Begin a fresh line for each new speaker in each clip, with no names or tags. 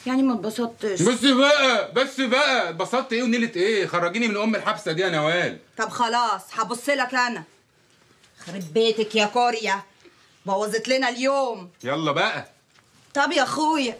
يعني ما اتبسطتش
بس بقى بس بقى اتبسطت ايه ونيلة ايه خرجيني من ام الحبسه دي يا نوال
طب خلاص هبص لك انا خرب بيتك يا كوريا بوظت لنا اليوم
يلا بقى
طب يا اخويا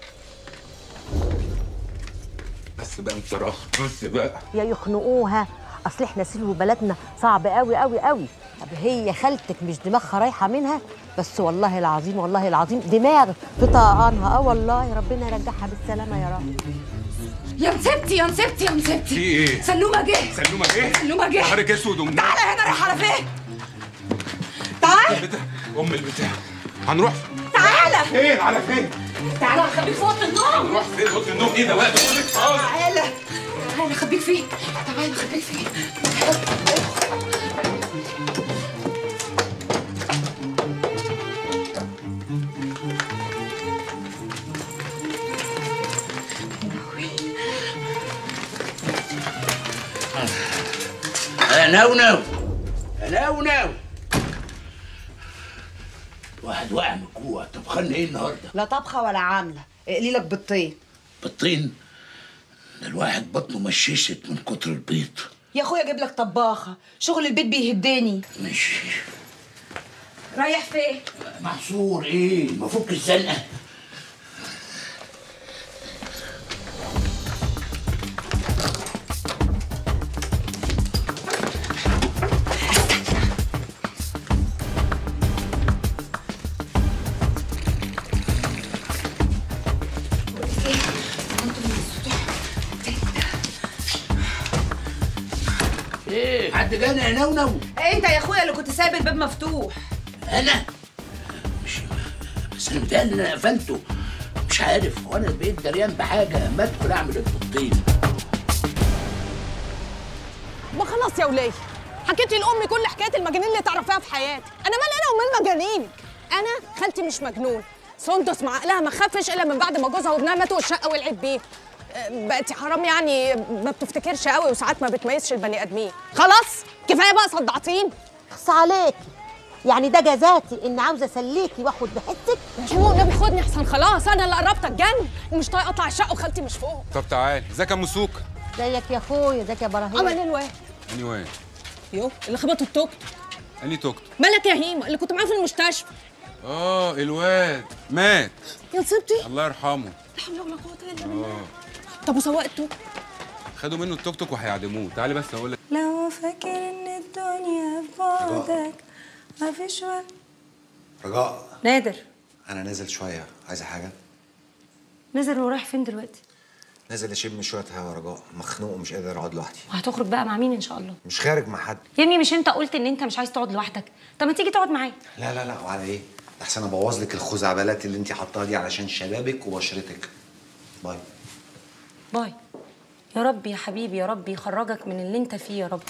بس بقى بصراحه بص بقى
يا يخنقوها اصل احنا سلو بلدنا صعب قوي قوي قوي طب هي خالتك مش دماغها رايحه منها بس والله العظيم والله العظيم دماغ في طقانها اه والله ربنا يرجعها بالسلامه يا رب
يا مسبتي يا مسبتي يا مسبتي
في ايه
سلومه جه
سلومه ايه
سلومه جه
نهارك اسود ومنور
تعالى هنا رايح على فين تعال
البتاع ام البتاع هنروح
تعالى
فين على فين
تعالى هخبيك في اوضه النوم
هنروح فين اوضه النوم ايه ده وقت بقولك خالص
تعالى تعالى خبيك فين تعالى خبيك فين
نونو نونو واحد واقع من الجوع طب خلنا ايه النهارده
لا طبخه ولا عامله اقلي لك بالطين
بالطين ده الواحد بطنه مششت من كتر البيض
يا اخويا اجيب لك طباخه شغل البيت بيهدني
ماشي
رايح فين
محصور ايه ما فك الزنقه ايه حد جانا يا نونو
انت يا اخويا اللي كنت سايب الباب مفتوح
انا مش بس انا متهيألي ان انا قفلته مش عارف وانا بقيت دريان بحاجه ما ادخل اعمل البطين
ما خلاص يا وليه حكيتي لامي كل حكايه المجانين اللي تعرفيها في حياتك انا مال انا ومال مجانينك انا خالتي مش مجنون سندس مع عقلها ما خفش الا من بعد ما جوزها وابنها ماتوا والشقه ولعت بيه أه، بقتي حرام يعني ما بتفتكرش قوي وساعات ما بتميزش البني ادمين خلاص كفايه بقى صدعتين
اخص عليكي يعني ده جزاتي ان عاوزه اسليكي واخد بحسك
شو النبي خدني احسن خلاص انا اللي قربت اتجن ومش طايقه اطلع الشقه وخالتي مش فوق
طب تعال ازيك يا مسوك
زيك يا اخويا زيك يا ابراهيم
عمل ايه الواد
اني وين
يو اللي خبطوا التوك
اني توك توك
مالك يا هيما اللي كنت معاه في المستشفى
اه الواد مات
يا نصيبتي
الله يرحمه
لا حول ولا قوه الا بالله
اه
طب وسواق التوك
خدوا منه التوك توك وهيعدموه تعالي بس اقول لك
لو فاكر ان الدنيا في بعدك مفيش وقت
رجاء
نادر
انا نازل شويه عايزه حاجه
نزل ورايح فين دلوقتي
نازل اشم شويه هوا رجاء مخنوق ومش قادر اقعد لوحدي
وهتخرج بقى مع مين ان شاء الله
مش خارج مع حد
يا ابني مش انت قلت ان انت مش عايز تقعد لوحدك طب ما تيجي تقعد معايا
لا لا لا وعلى ايه احسن ابوظ لك الخزعبلات اللي انت حطاها دي علشان شبابك وبشرتك باي
باي يا رب يا حبيبي يا رب يخرجك من اللي انت فيه يا رب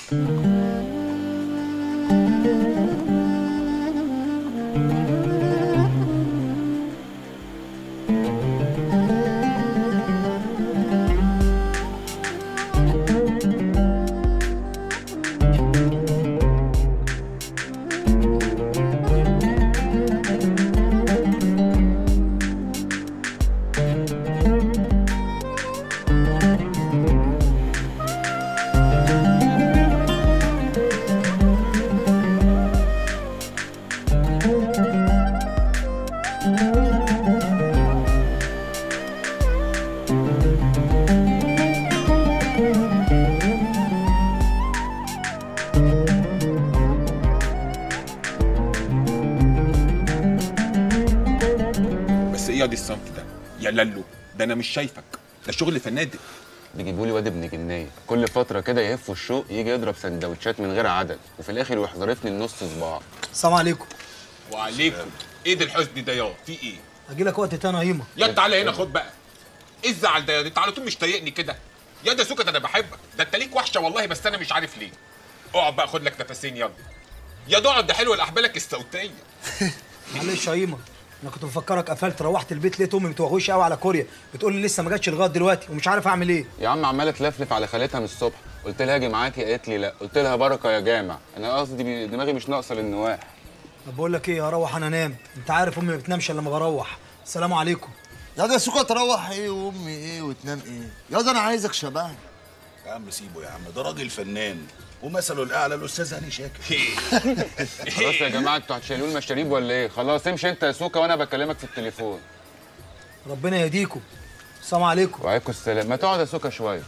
بس ايه يا دي الصمت ده يا لالو ده انا مش شايفك ده شغل فنادق
بيجيبوا لي واد ابن جنيه كل فتره كده يهف الشوق يجي يضرب سندوتشات من غير عدد وفي الاخر يروح ظارفني النص صباع
السلام عليكم
وعليكم ايه ده الحزن ده يا في ايه
اجي لك وقت تاني يا هيما
يا تعالى هنا خد بقى ايه الزعل ده يا دي انت على طول مش طايقني كده يا ده سكت انا بحبك ده انت ليك وحشه والله بس انا مش عارف ليه اقعد بقى خد لك نفسين يلا يا ده اقعد ده حلو لاحبالك الصوتيه
معلش يا هيما انا كنت مفكرك قفلت روحت البيت لقيت امي متوغوشه قوي على كوريا بتقول لي لسه ما جاتش لغايه دلوقتي ومش عارف اعمل ايه
يا عم عماله تلفلف على خالتها من الصبح قلت لها اجي معاكي قالت لي لا قلت لها بركه يا جامع انا قصدي بي- دماغي مش ناقصه للنواح
طب بقول لك ايه هروح انا انام انت عارف امي ما بتنامش الا لما بروح السلام عليكم
يا ده سوكا تروح ايه وامي ايه وتنام ايه يا ده انا عايزك شبهني
يا عم سيبه يا عم ده راجل فنان ومثله الاعلى الاستاذ هاني شاكر
خلاص يا جماعه انتوا هتشيلوا المشاريب ولا ايه خلاص امشي انت يا سوكا وانا بكلمك في التليفون
ربنا يهديكم السلام عليكم
وعليكم السلام ما تقعد يا سوكا شويه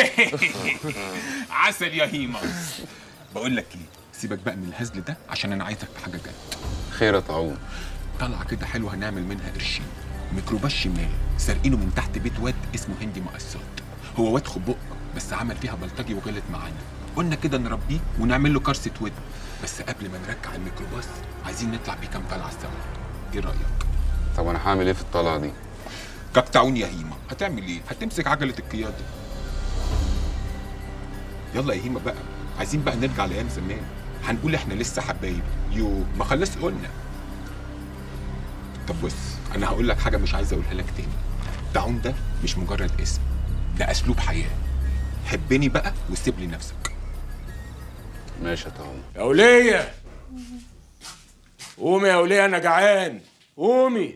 عسل يا هيما بقول لك ايه سيبك بقى من الهزل ده عشان انا عايزك في حاجه جد
خير يا طاعون
طلعه كده حلوه هنعمل منها قرشين ميكروباص شمال سارقينه من تحت بيت واد اسمه هندي مقصات هو واد خبق بس عمل فيها بلطجي وغلط معانا قلنا كده نربيه ونعمل له كرسه ود بس قبل ما نرجع الميكروباص عايزين نطلع بيه كام طلعه سوا ايه رايك
طب انا هعمل ايه في الطلعه دي
كابتعون يا هيما هتعمل ايه هتمسك عجله القياده يلا يا هيما بقى عايزين بقى نرجع لايام زمان هنقول احنا لسه حبايب يو ما خلاص قلنا طب بص انا هقول لك حاجه مش عايز اقولها لك تاني تعون ده مش مجرد اسم ده اسلوب حياه حبني بقى وسيب لي نفسك
ماشي يا طاعون
يا ولية قومي يا ولية أنا جعان قومي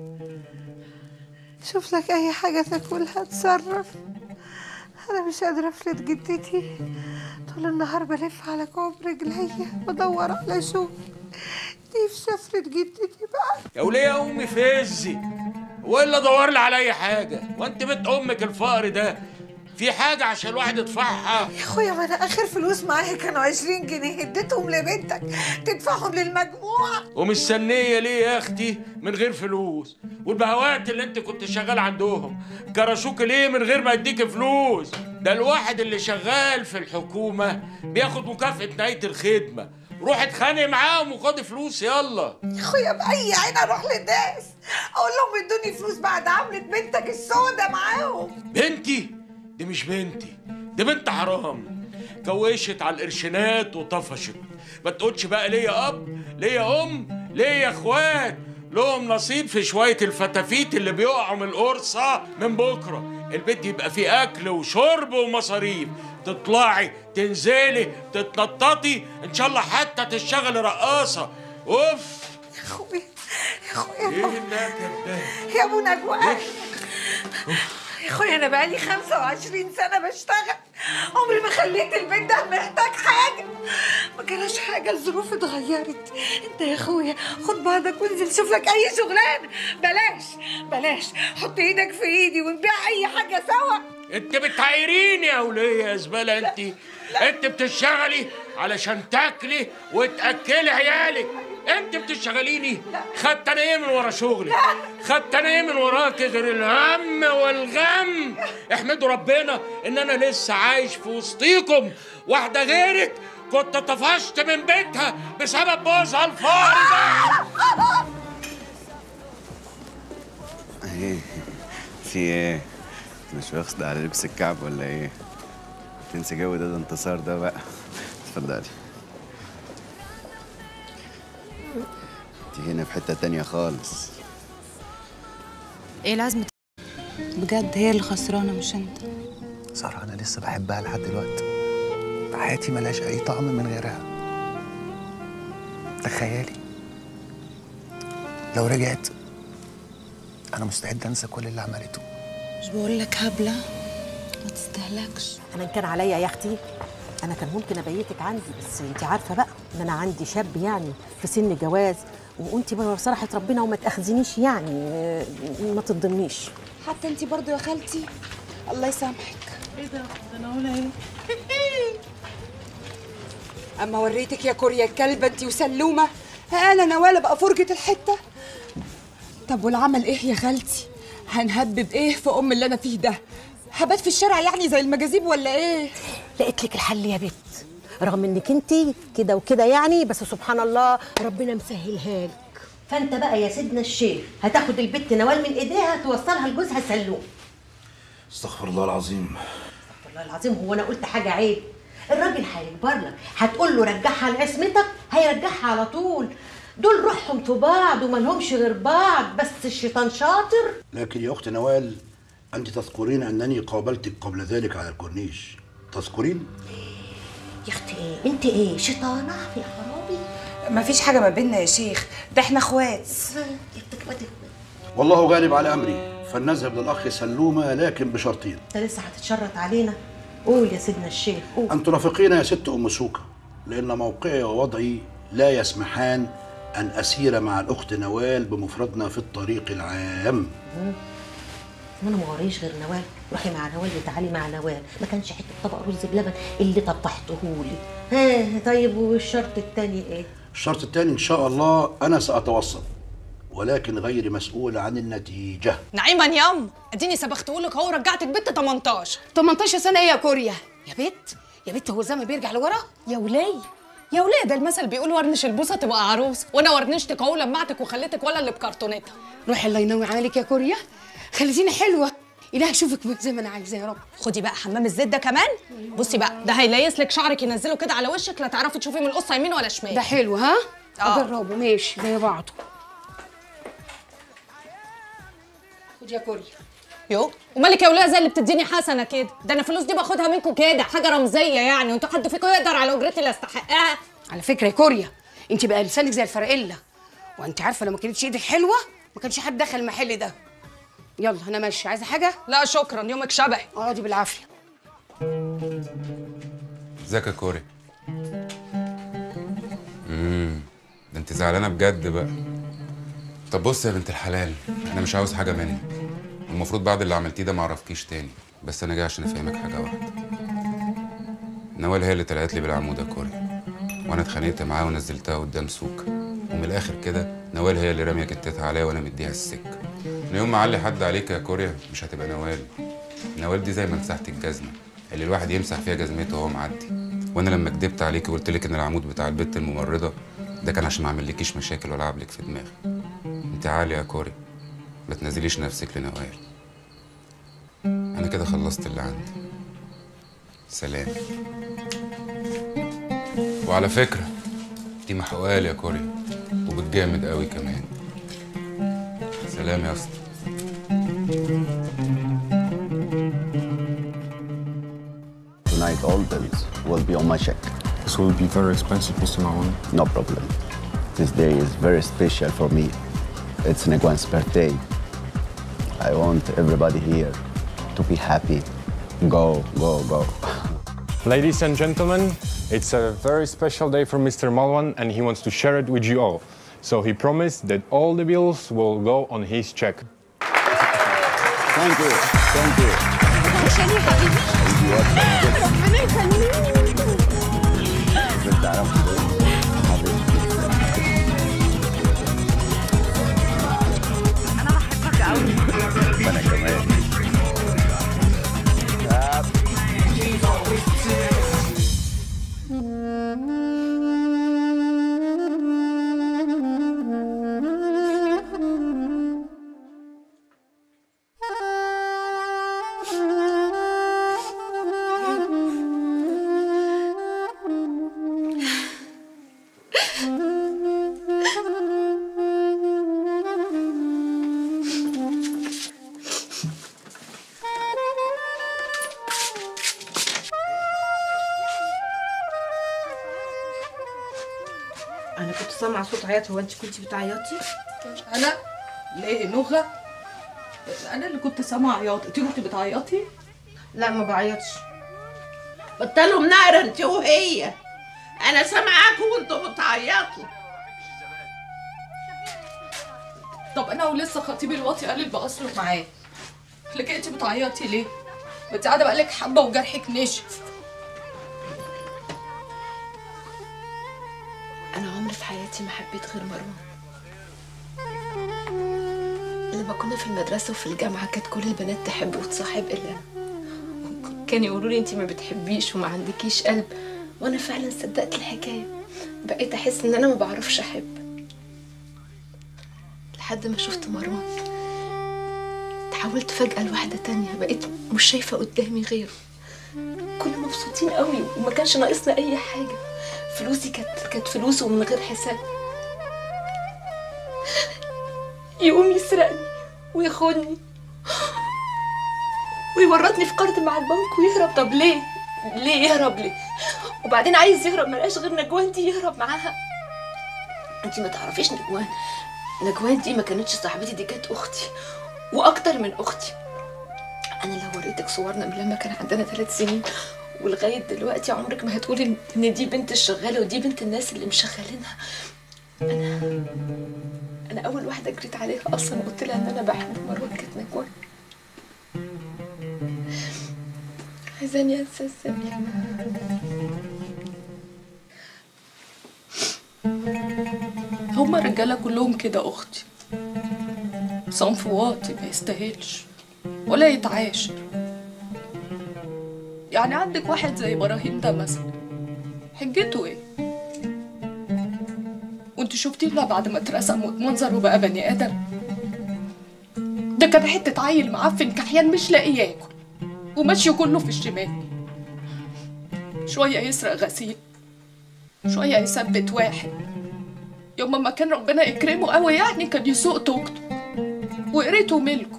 شوف لك اي حاجه تاكلها تصرف انا مش قادره افلت جدتي طول النهار بلف على كوب رجليا بدور على شغل نفسي افلت جدتي بقى
يا ولية قومي فزي وإلا دور لي على أي حاجة وأنت بنت أمك الفقر ده في حاجة عشان الواحد يدفعها
يا اخويا ما انا اخر فلوس معايا كانوا 20 جنيه اديتهم لبنتك تدفعهم للمجموعه
ومستنية ليه يا أختي من غير فلوس والبهوات اللي أنت كنت شغال عندهم كرشوك ليه من غير ما يديك فلوس ده الواحد اللي شغال في الحكومة بياخد مكافأة نهاية الخدمة روح اتخانق معاهم وخد فلوس يلا
يا اخويا باي عين اروح للناس اقول لهم ادوني فلوس بعد عملة بنتك السودة معاهم
بنتي دي مش بنتي دي بنت حرام كوشت على القرشينات وطفشت ما تقولش بقى ليا اب ليا ام ليا اخوات لهم نصيب في شويه الفتافيت اللي بيقعوا من القرصه من بكره البيت يبقى فيه اكل وشرب ومصاريف تطلعي تنزلي تتنططي ان شاء الله حتى تشتغلي رقاصه اوف
يا اخويا يا اخويا
ايه النكد ده
يا ابو نجوى يا اخويا انا بقالي 25 سنه بشتغل عمري ما خليت البيت ده محتاج حاجه ما جراش حاجه الظروف اتغيرت انت يا اخويا خد بعضك وانزل شوف لك اي شغلانه بلاش بلاش حط ايدك في ايدي ونبيع اي حاجه سوا
انت بتعايريني يا وليه يا زباله انت انت بتشتغلي علشان تاكلي وتاكلي عيالك انت بتشتغليني خدت انا ايه من ورا شغلي خدت انا ايه من وراك غير الهم والغم احمدوا ربنا ان انا لسه عايش في وسطيكم واحده غيرك كنت طفشت من بيتها بسبب جوزها الفقر ده
ايه في ايه مش واخدة على لبس الكعب ولا ايه تنسى جو ده, ده انتصار ده بقى اتفضلي انت هنا في حتة تانية خالص
ايه لازمة بجد هي اللي خسرانة مش انت
سارة أنا لسه بحبها لحد دلوقتي حياتي ملهاش أي طعم من غيرها تخيلي لو رجعت أنا مستعد أنسى كل اللي عملته
مش بقول لك هبلة ما تستهلكش
انا ان كان عليا يا اختي انا كان ممكن ابيتك عندي بس انت عارفه بقى ان انا عندي شاب يعني في سن جواز وانت بصراحه ربنا وما تاخذنيش يعني آه، ما تضمنيش
حتى انت برضو يا خالتي الله يسامحك
ايه ده ده انا هنا ايه اما وريتك يا كوريا الكلبه انت وسلومه انا نوال ابقى فرجه الحته طب والعمل ايه يا خالتي هنهبب ايه في ام اللي انا فيه ده هبات في الشارع يعني زي المجاذيب ولا ايه
لقيت لك الحل يا بت رغم انك انت كده وكده يعني بس سبحان الله ربنا مسهلها لك فانت بقى يا سيدنا الشيخ هتاخد البت نوال من ايديها توصلها لجوزها سلوم
استغفر الله العظيم
والله العظيم هو انا قلت حاجه عيب الراجل هيكبر لك هتقول له رجعها لعصمتك هيرجعها على طول دول روحهم في بعض وما لهمش غير بعض بس الشيطان شاطر
لكن يا أخت نوال أنت تذكرين أنني قابلتك قبل ذلك على الكورنيش تذكرين؟
يا اختي ايه انت ايه شيطانه يا خرابي
مفيش حاجة ما بيننا يا شيخ ده احنا اخوات
والله غالب على امري فلنذهب للاخ سلومه لكن بشرطين
انت لسه هتتشرط علينا قول يا سيدنا الشيخ قول
ان ترافقينا يا ست ام سوكه لان موقعي ووضعي لا يسمحان ان اسير مع الاخت نوال بمفردنا في الطريق العام
مم. وانا ما وريش غير نوال روحي مع نوال وتعالي مع نوال ما كانش حته طبق رز بلبن اللي طبحته لي ها طيب والشرط التاني ايه
الشرط الثاني ان شاء الله انا ساتوسط ولكن غير مسؤول عن النتيجه
نعيما يام اديني سبختهولك لك اهو رجعتك بنت 18
18 سنه ايه يا كوريا يا بت يا بت هو الزمن بيرجع لورا
يا ولاي يا ولاي ده المثل بيقول ورنش البوسه تبقى عروس وانا ورنشتك اهو لمعتك وخليتك ولا اللي بكرتونتها
روحي الله ينوي عليك يا كوريا خليتيني حلوه إله اشوفك زي ما انا عايزه يا رب
خدي بقى حمام الزيت ده كمان بصي بقى ده هيليس لك شعرك ينزله كده على وشك لا تعرفي تشوفي من القصه يمين ولا شمال
ده حلو ها
آه.
اجربه ماشي زي بعضه خد يا كوريا
يو ومالك يا وليه زي اللي بتديني حسنه كده ده انا الفلوس دي باخدها منكم كده حاجه رمزيه يعني وانتوا حد فيكم يقدر على اجرتي اللي استحقها
على فكره يا كوريا انت بقى لسانك زي الفرقله وانت عارفه لو ما كانتش ايدك حلوه ما كانش حد دخل المحل ده يلا انا ماشيه عايزه حاجه
لا شكرا يومك شبهي
اقعدي بالعافيه
ازيك يا كوري امم ده انت زعلانه بجد بقى طب بص يا بنت الحلال انا مش عاوز حاجه منك المفروض بعد اللي عملتيه ده ما اعرفكيش تاني بس انا جاي عشان افهمك حاجه واحده نوال هي اللي طلعت لي بالعمود يا كوري وانا اتخانقت معاها ونزلتها قدام سوق ومن الاخر كده نوال هي اللي راميه كتتها عليا وانا مديها السكه من يوم ما علي حد عليك يا كوريا مش هتبقى نوال نوال دي زي مساحه الجزمه اللي الواحد يمسح فيها جزمته وهو معدي وانا لما كدبت عليكي وقلت لك ان العمود بتاع البت الممرضه ده كان عشان ما اعملكيش مشاكل ولا اعبلك في دماغي انت عاليه يا كوري ما تنزليش نفسك لنوال انا كده خلصت اللي عندي سلام وعلى فكره دي محقوقه لي يا كوري وبتجامد قوي كمان سلام يا اسطى
Tonight all bills will be on my check.
This will be very expensive, Mr. Marwan.
No problem. This day is very special for me. It's Negwan's birthday. I want everybody here to be happy. Go, go, go.
Ladies and gentlemen, it's a very special day for Mr. Malwan and he wants to share it with you all. So he promised that all the bills will go on his check.
Thank you. Thank you.
عشان يا حبيبي ربنا يخليك
وانا كمان
انا كنت سامعه صوت عياط هو انت كنت بتعيطي
انا ليه نغه انا اللي كنت سامعه عياط انت كنت بتعيطي
لا ما بعيطش
بطلوا منار انت وهي انا سامعاكوا وانتوا بتعيطوا
طب انا ولسه خطيبي الواطي قال لي بأصرف معاه لكن انت بتعيطي ليه ما انت قاعده بقالك حبه وجرحك نشف
أنا عمري في حياتي ما حبيت غير مروان لما كنا في المدرسة وفي الجامعة كانت كل البنات تحب وتصاحب إلا أنا كانوا يقولوا لي أنت ما بتحبيش وما عندكيش قلب وأنا فعلا صدقت الحكاية بقيت أحس إن أنا ما بعرفش أحب لحد ما شفت مروان تحولت فجأة لواحدة تانية بقيت مش شايفة قدامي غيره كنا مبسوطين قوي وما كانش ناقصنا أي حاجة فلوسي كانت كانت فلوسه من غير حساب يقوم يسرقني وياخدني ويورطني في قرض مع البنك ويهرب طب ليه؟ ليه يهرب ليه؟ وبعدين عايز يهرب ملقاش غير نجوان دي يهرب معاها انت ما تعرفيش نجوان نجوان دي ما كانتش صاحبتي دي كانت اختي واكتر من اختي انا لو وريتك صورنا من لما كان عندنا ثلاث سنين ولغايه دلوقتي عمرك ما هتقولي ان دي بنت الشغاله ودي بنت الناس اللي مشغلينها انا انا اول واحده جريت عليها اصلا وقلت لها ان انا بحب مروه كانت نجوان عايزاني انسى ازاي هما الرجاله كلهم كده اختي صنف واطي ما يستاهلش ولا يتعاشر يعني عندك واحد زي ابراهيم ده مثلا حجته ايه وانت شفتيه لا بعد ما اترسم واتمنظر وبقى بني ادم ده كان حته عيل معفن كحيان مش لاقي ياكل وماشي كله في الشمال شويه يسرق غسيل شويه يثبت واحد يوم ما كان ربنا يكرمه قوي يعني كان يسوق توكته وقريته ملكه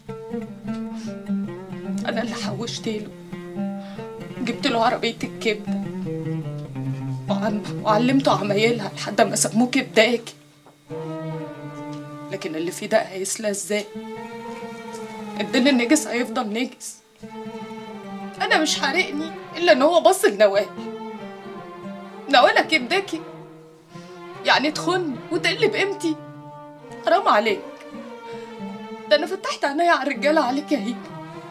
انا اللي حوشت له جبت له عربيه الكبده وعم... وعلمته عمايلها لحد ما سموه كبداكي لكن اللي في ده هيسلى ازاي الدين النجس هيفضل نجس انا مش حارقني الا ان هو بص لنوال نوالة كبداكي يعني تخن وتقل بقيمتي حرام عليك ده انا فتحت عينيا على الرجاله عليك يا هيك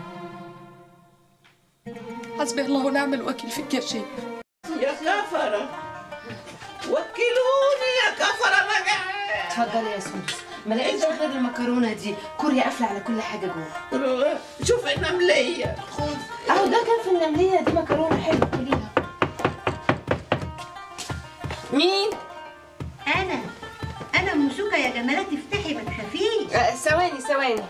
حسبي الله ونعم الوكيل فيك يا شيخ
يا كفرة وكلوني يا كفرة انا جعان
اتفضلي يا سوس ما لقيتش غير المكرونه دي كوريا قافله على كل حاجه جوه
شوف النملية خد
اهو ده كان في النمليه دي مكرونه حلوه كليها
مين؟ أنا أنا موسوكة يا جمالات افتحي ما تخافيش
ثواني ثواني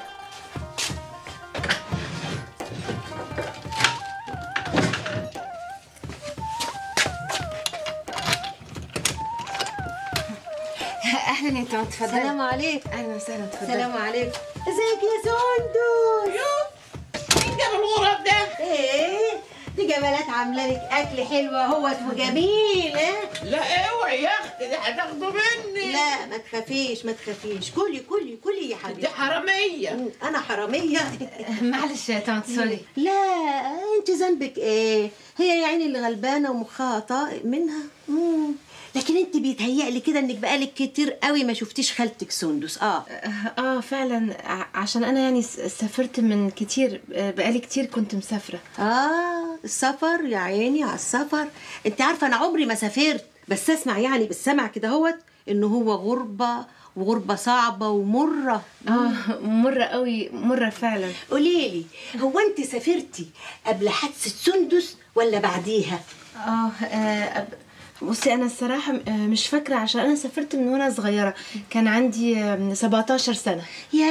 اهلا يا طنط اتفضلي
سلام عليك
اهلا وسهلا اتفضلي
سلام عليكم ازيك يا سندس
مين جاب الغراب ده؟
ايه دي جمالات عامله لك اكل حلو اهوت وجميل اه
لا اوعي يا اختي دي هتاخده مني
لا ما تخافيش ما تخافيش كلي كلي كلي يا حبيبتي
دي حرامية
انا حراميه
معلش يا طنط سوري
لا انت ذنبك ايه هي يا عيني اللي غلبانه ومخها طائق منها مم. لكن انت بيتهيألي كده انك بقالك كتير قوي ما شفتيش خالتك سندس اه
اه فعلا ع- عشان انا يعني س- سافرت من كتير آه، بقالي كتير كنت مسافره
اه السفر يا عيني على السفر انت عارفه انا عمري ما سافرت بس اسمع يعني بالسمع كده هوت ان هو غربه وغربه صعبه ومره
اه مره قوي مره فعلا
قوليلي هو انت سافرتي قبل حادثه سندس ولا بعديها
اه آه، أب- بصي انا الصراحه م- آه، مش فاكره عشان انا سافرت من وانا صغيره كان عندي آه، 17 سنه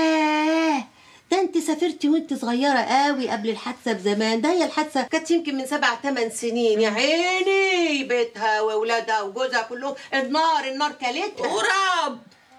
ياه ده انت سافرتي وانت صغيرة قوي قبل الحادثة بزمان ده هي الحادثة كانت يمكن من سبع ثمان سنين يا عيني بيتها واولادها وجوزها كلهم النار النار كلتها
غراب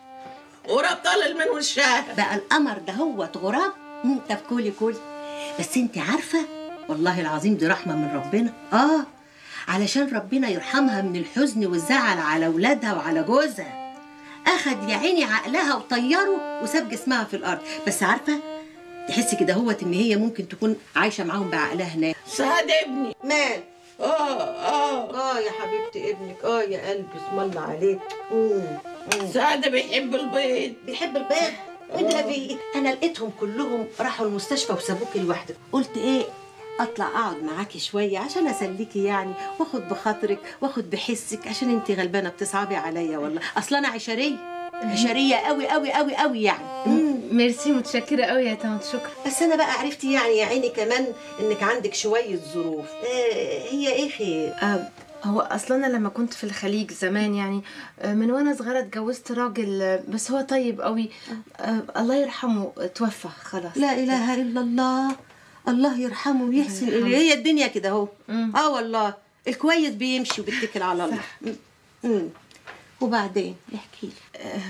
غراب طالع من وشها
بقى القمر ده هو غراب مم، طب كولي كولي بس انت عارفة والله العظيم دي رحمة من ربنا اه علشان ربنا يرحمها من الحزن والزعل على اولادها وعلى جوزها اخد يا عيني عقلها وطيره وساب جسمها في الارض بس عارفه تحسي كده هوت ان هي ممكن تكون عايشه معاهم بعقلها هناك
سعد ابني
مال
اه اه
اه يا حبيبتي ابنك اه يا قلبي اسم الله عليك مم. مم.
سعد بيحب البيض
بيحب البيض والنبي انا لقيتهم كلهم راحوا المستشفى وسابوكي لوحدك قلت ايه اطلع اقعد معاكي شويه عشان اسليكي يعني واخد بخاطرك واخد بحسك عشان انت غلبانه بتصعبي عليا والله اصلا انا عشريه عشريه قوي قوي قوي قوي يعني
ميرسي متشكره قوي يا طنط شكرا
بس انا بقى عرفتي يعني يا عيني كمان انك عندك شويه ظروف آه هي ايه خير
آه هو اصلا انا لما كنت في الخليج زمان يعني آه، من وانا صغيره اتجوزت راجل آه، بس هو طيب قوي آه الله يرحمه آه، توفى خلاص
لا اله الا الله الله يرحمه ويحسن
يرحمه.
اليه هي الدنيا كده اهو اه والله الكويس بيمشي وبيتكل على الله مم. مم. وبعدين احكي لي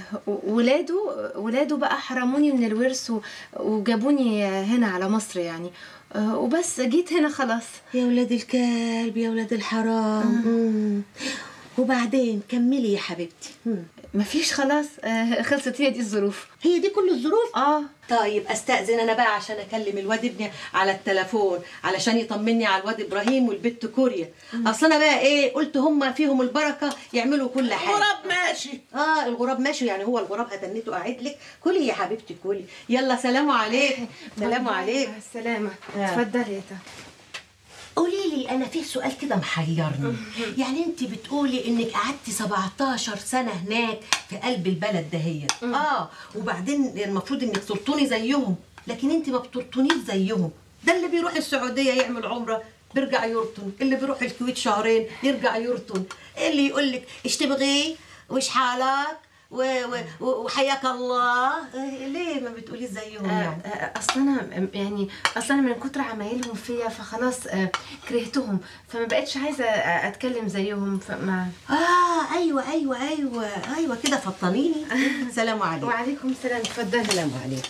ولاده ولاده بقى حرموني من الورث و- وجابوني هنا على مصر يعني آه، وبس جيت هنا خلاص
يا ولاد الكلب يا ولاد الحرام مم. وبعدين كملي يا حبيبتي مم.
مفيش خلاص آه خلصت هي دي الظروف
هي دي كل الظروف اه طيب استاذن انا بقى عشان اكلم الواد ابني على التليفون علشان يطمني على الواد ابراهيم والبت كوريا اصل انا بقى ايه قلت هم فيهم البركه يعملوا كل حاجه
الغراب ماشي
اه الغراب ماشي يعني هو الغراب هتنيته قاعد لك كلي يا حبيبتي كلي يلا سلام عليكم سلام عليكم
السلامه
آه.
اتفضلي يا
قولي لي انا في سؤال كده محيرني يعني انت بتقولي انك قعدتي 17 سنه هناك في قلب البلد دهيت اه وبعدين المفروض انك ترطوني زيهم لكن انت ما بترطونيش زيهم ده اللي بيروح السعوديه يعمل عمره بيرجع يرطن اللي بيروح الكويت شهرين يرجع يرطن اللي يقول لك ايش تبغي وايش حالك و- و- وحياك الله آه، ليه ما بتقولي زيهم
آه،
يعني
آه، اصل انا يعني اصل انا من كتر عمايلهم فيا فخلاص آه، كرهتهم فما بقتش عايزه آه، اتكلم زيهم فما
اه ايوه ايوه ايوه ايوه كده فطنيني سلام عليكم
وعليكم السلام اتفضلي
سلام عليكم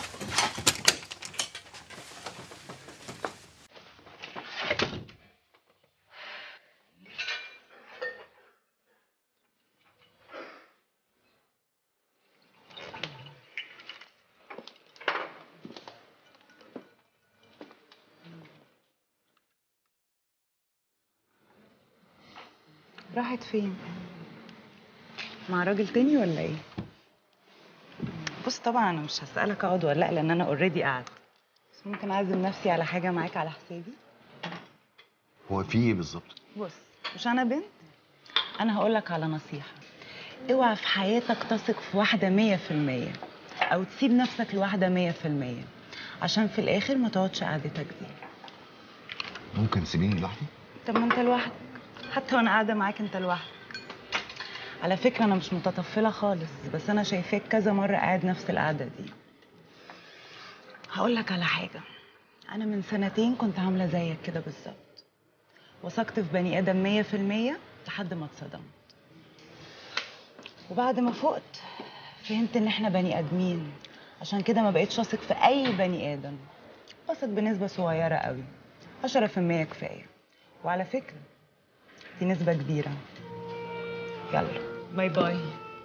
راحت فين مع راجل تاني ولا ايه بص طبعا انا مش هسألك اقعد ولا لا لان انا اوريدي قاعد بس ممكن اعزم نفسي على حاجه معاك على حسابي
هو في ايه بالظبط؟
بص مش انا بنت انا هقول لك على نصيحه اوعى في حياتك تثق في واحده مية في المية او تسيب نفسك لواحده مية في المية عشان في الاخر ما تقعدش قعدتك دي
ممكن تسيبيني لوحدي؟
طب ما انت لوحدك حتى وانا قاعده معاك انت لوحدك على فكره انا مش متطفله خالص بس انا شايفاك كذا مره قاعد نفس القعده دي هقول لك على حاجه انا من سنتين كنت عامله زيك كده بالظبط وثقت في بني ادم مية في المية لحد ما اتصدمت وبعد ما فقت فهمت ان احنا بني ادمين عشان كده ما بقيتش اثق في اي بني ادم بثق بنسبه صغيره قوي 10% كفايه وعلى فكره دي نسبة كبيرة يلا باي باي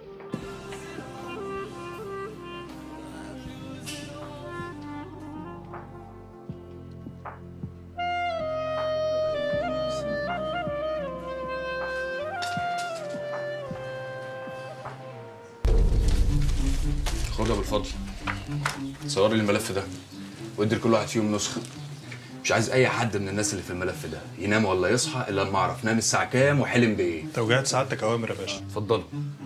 خدها بالفضل صوري لي الملف ده وادي لكل واحد فيهم نسخه مش عايز اي حد من الناس اللي في الملف ده ينام ولا يصحى الا لما اعرف نام الساعه كام وحلم بايه
توجيهات سعادتك اوامر يا باشا
اتفضلوا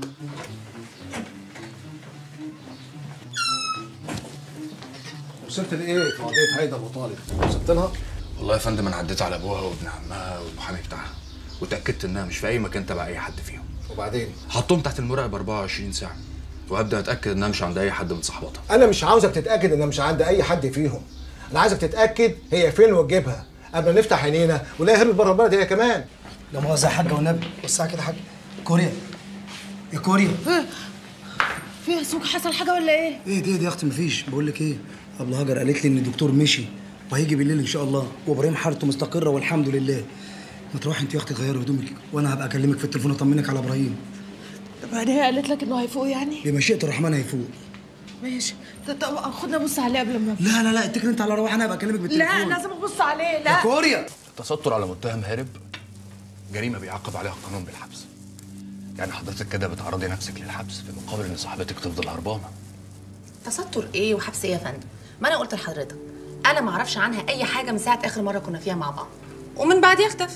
وصلت لايه في قضيه هيدا ابو طالب وصلت لها
والله يا فندم انا عديت على ابوها وابن عمها والمحامي بتاعها وتاكدت انها مش في اي مكان تبع اي حد فيهم
وبعدين
حطهم تحت المراقب 24 ساعه وهبدا اتاكد انها مش عند اي حد من صحباتها
انا مش عاوزك تتاكد ان مش عند اي حد فيهم انا عايزك تتاكد هي فين وتجيبها قبل ما نفتح عينينا ولا هربت بره البلد هي كمان
لا مؤاخذة يا حاجة والنبي وسع كده يا حاج كوريا يا كوريا
فيها سوق حصل حاجه ولا ايه
ايه دي دي يا اختي مفيش بقول لك ايه ابله هاجر قالت لي ان الدكتور مشي وهيجي بالليل ان شاء الله وابراهيم حالته مستقره والحمد لله ما تروحي انت يا اختي تغيري هدومك وانا هبقى اكلمك في التليفون اطمنك على ابراهيم
طب بعدين هي قالت لك انه هيفوق يعني
بمشيئه الرحمن هيفوق
ماشي طب- طب خدنا بص عليه قبل ما
لا لا لا اتكل انت على روح انا هبقى اكلمك بالتليفون
لا لازم ابص عليه لا
كوريا
التستر على متهم هارب جريمه بيعاقب عليها القانون بالحبس يعني حضرتك كده بتعرضي نفسك للحبس في مقابل ان صاحبتك تفضل هربانه
تستر ايه وحبس ايه يا فندم ما انا قلت لحضرتك انا ما اعرفش عنها اي حاجه من ساعه اخر مره كنا فيها مع بعض ومن بعديها اختفت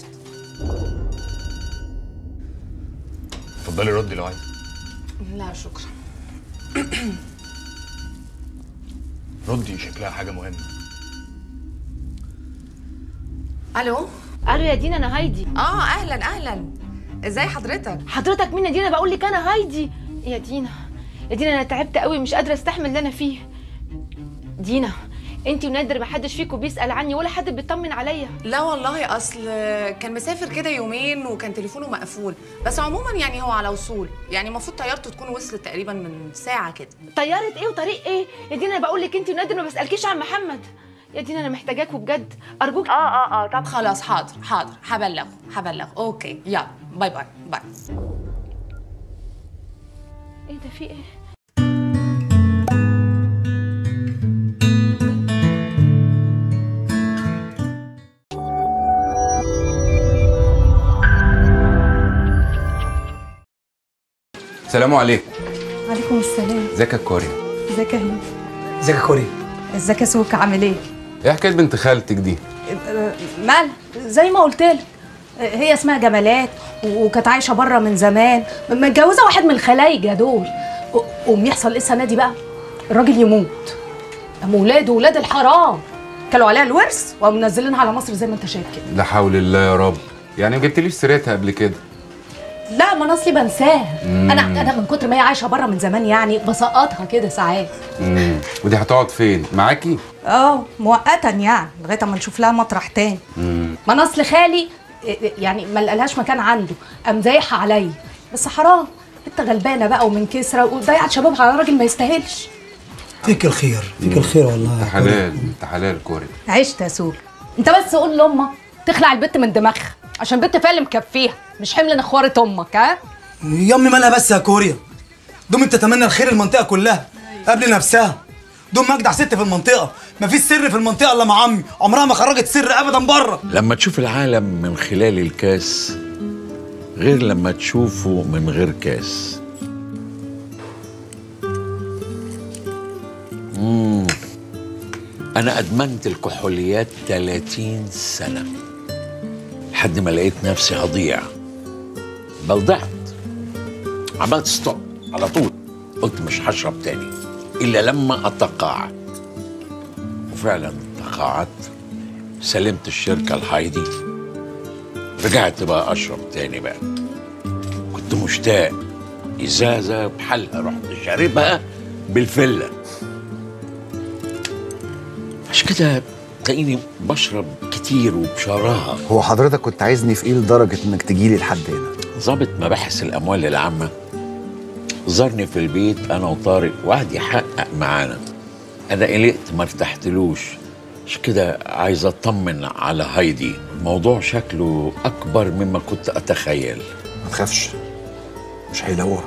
اتفضلي ردي لو عايز
لا شكرا
ردي شكلها حاجه مهمه
الو
الو يا دينا انا هايدي
اه اهلا اهلا ازاي حضرتك
حضرتك مين يا دينا بقول لك انا هايدي يا دينا يا دينا انا تعبت قوي مش قادره استحمل اللي انا فيه دينا انت ونادر ما حدش فيكم بيسال عني ولا حد بيطمن عليا
لا والله اصل كان مسافر كده يومين وكان تليفونه مقفول بس عموما يعني هو على وصول يعني المفروض طيارته تكون وصلت تقريبا من ساعه كده
طياره ايه وطريق ايه يا دينا انا بقول لك انت ونادر ما بسالكيش عن محمد يا دينا انا محتاجاكوا بجد ارجوك
اه اه اه طب خلاص حاضر حاضر هبلغه هبلغه اوكي يلا باي باي باي
ايه ده في ايه
السلام عليكم
عليكم السلام
ازيك يا كوريا
ازيك يا هند
ازيك يا كوري
ازيك يا سوك عامل ايه
ايه حكايه بنت خالتك دي
أه، مالها زي ما قلت لك هي اسمها جمالات وكانت عايشه بره من زمان متجوزه واحد من الخلايجه دول قوم يحصل ايه السنه دي بقى الراجل يموت اما ولاده ولاد الحرام كلوا عليها الورث وقاموا منزلينها على مصر زي ما انت شايف كده
لا حول الله يا رب يعني ما جبتليش سيرتها قبل كده
لا ما انا اصلي بنساها
مم.
انا انا من كتر ما هي عايشه بره من زمان يعني بسقطها كده ساعات
امم ودي هتقعد فين معاكي
اه مؤقتا يعني لغايه اما نشوف لها مطرح تاني
امم
ما انا اصل خالي إيه، يعني ما لقالهاش مكان عنده قام زايحه عليا بس حرام انت غلبانه بقى ومن كسره وضيعت شبابها على راجل ما يستاهلش
فيك الخير فيك الخير والله
انت حلال انت حلال كوريا
عشت يا سول انت بس قول لامك تخلع البت من دماغها عشان البت فعلا مكفيها مش حمل نخوره امك ها
يا امي مالها بس يا كوريا دوم تتمنى الخير المنطقه كلها قبل نفسها دوم اجدع ست في المنطقه مفيش سر في المنطقه الا مع عمي عمرها ما خرجت سر ابدا بره
لما تشوف العالم من خلال الكاس غير لما تشوفه من غير كاس مم. أنا أدمنت الكحوليات 30 سنة لحد ما لقيت نفسي هضيع بل ضعت عملت ستوب على طول قلت مش هشرب تاني إلا لما أتقاعد وفعلا تقاعدت سلمت الشركة لهايدي رجعت بقى أشرب تاني بقى كنت مشتاق إزازة بحالها رحت شاربها بالفلة عشان كده تلاقيني بشرب كتير وبشراهة
هو حضرتك كنت عايزني في ايه لدرجه انك تجيلي لحد هنا
ضابط مباحث الأموال العامة زارني في البيت أنا وطارق وقعد يحقق معانا أنا قلقت ما ارتحتلوش عشان كده عايز أطمن على هايدي الموضوع شكله أكبر مما كنت أتخيل
ما تخافش مش هيلاقوها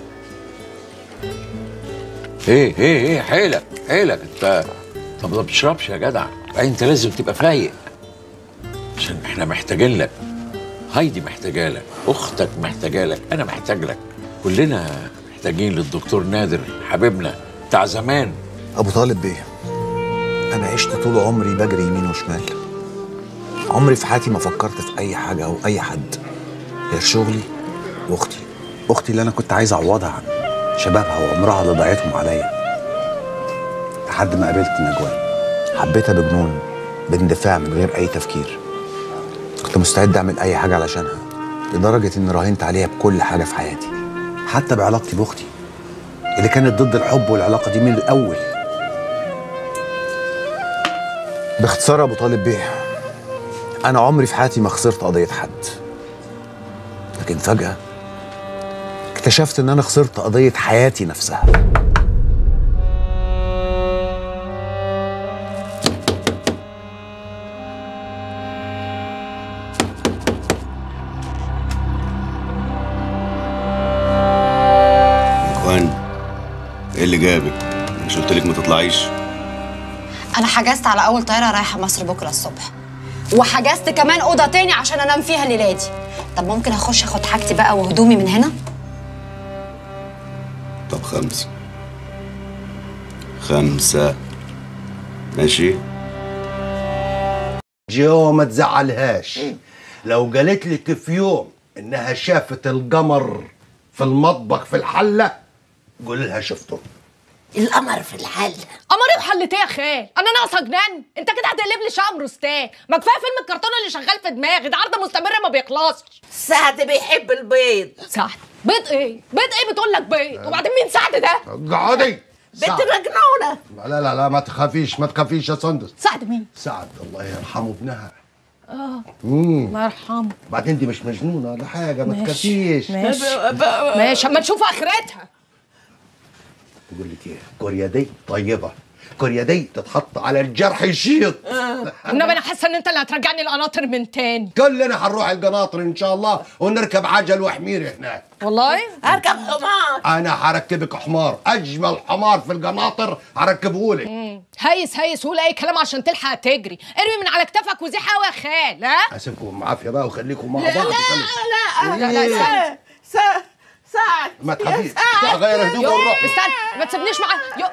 ايه ايه ايه حيلك حيلك انت طب ما بتشربش يا جدع انت لازم تبقى فايق عشان احنا محتاجين لك هايدي محتاجه لك اختك محتاجه لك انا محتاج لك كلنا محتاجين للدكتور نادر حبيبنا بتاع زمان
ابو طالب بيه انا عشت طول عمري بجري يمين وشمال عمري في حياتي ما فكرت في اي حاجه او اي حد غير شغلي واختي اختي اللي انا كنت عايز اعوضها عن شبابها وعمرها اللي ضيعتهم عليا لحد ما قابلت نجوى حبيتها بجنون باندفاع من غير اي تفكير كنت مستعد اعمل اي حاجه علشانها لدرجه اني راهنت عليها بكل حاجه في حياتي حتى بعلاقتي باختي اللي كانت ضد الحب والعلاقه دي من الاول باختصار يا ابو طالب بيه انا عمري في حياتي ما خسرت قضيه حد لكن فجاه اكتشفت ان انا خسرت قضيه حياتي نفسها
اخوان ايه اللي جابك؟ مش قلت لك ما تطلعيش؟
انا حجزت على اول طياره رايحه مصر بكره الصبح وحجزت كمان اوضه تاني عشان انام فيها الليله دي طب ممكن اخش اخد حاجتي بقى وهدومي من هنا
طب خمسة خمسة ماشي؟
جو ما تزعلهاش لو قالت لك في يوم انها شافت القمر في المطبخ في الحله قول لها شفته
القمر في الحل قمر ايه وحلت ايه يا خال انا ناقصه جنان انت كده هتقلب لي شقم رستان ما كفايه فيلم الكرتون اللي شغال في دماغي ده عرض مستمر ما بيخلصش
سعد بيحب البيض
سعد بيض ايه بيض ايه بتقول لك بيض وبعدين مين سعد ده
اقعدي
بنت
سعد.
مجنونه
لا لا لا ما تخافيش ما تخافيش يا سندس
سعد مين
سعد الله يرحمه ابنها
اه
مم.
الله يرحمه
بعدين دي مش مجنونه ولا حاجه ما
ماشي.
تخافيش
ماشي ماشي اما نشوف اخرتها
بقول لك ايه كوريا دي طيبه كوريا دي تتحط على الجرح يشيط
انما انا حاسه ان انت اللي هترجعني القناطر من تاني
كلنا هنروح القناطر ان شاء الله ونركب عجل وحمير هناك
والله
اركب حمار
انا هركبك حمار اجمل حمار في القناطر هركبه لك
مم. هيس هيس ولا اي كلام عشان تلحق تجري ارمي من على كتفك وزيح قوي يا خال ها
اسيبكم بعافيه بقى وخليكم مع
لا،
بعض
لا، لا، لا،
إيه؟
استنى.
سعد سعد
ما
يا
تخافيش
سعد.
غير هدومي
يو،
ونروح
استنى ما تسيبنيش معاه يو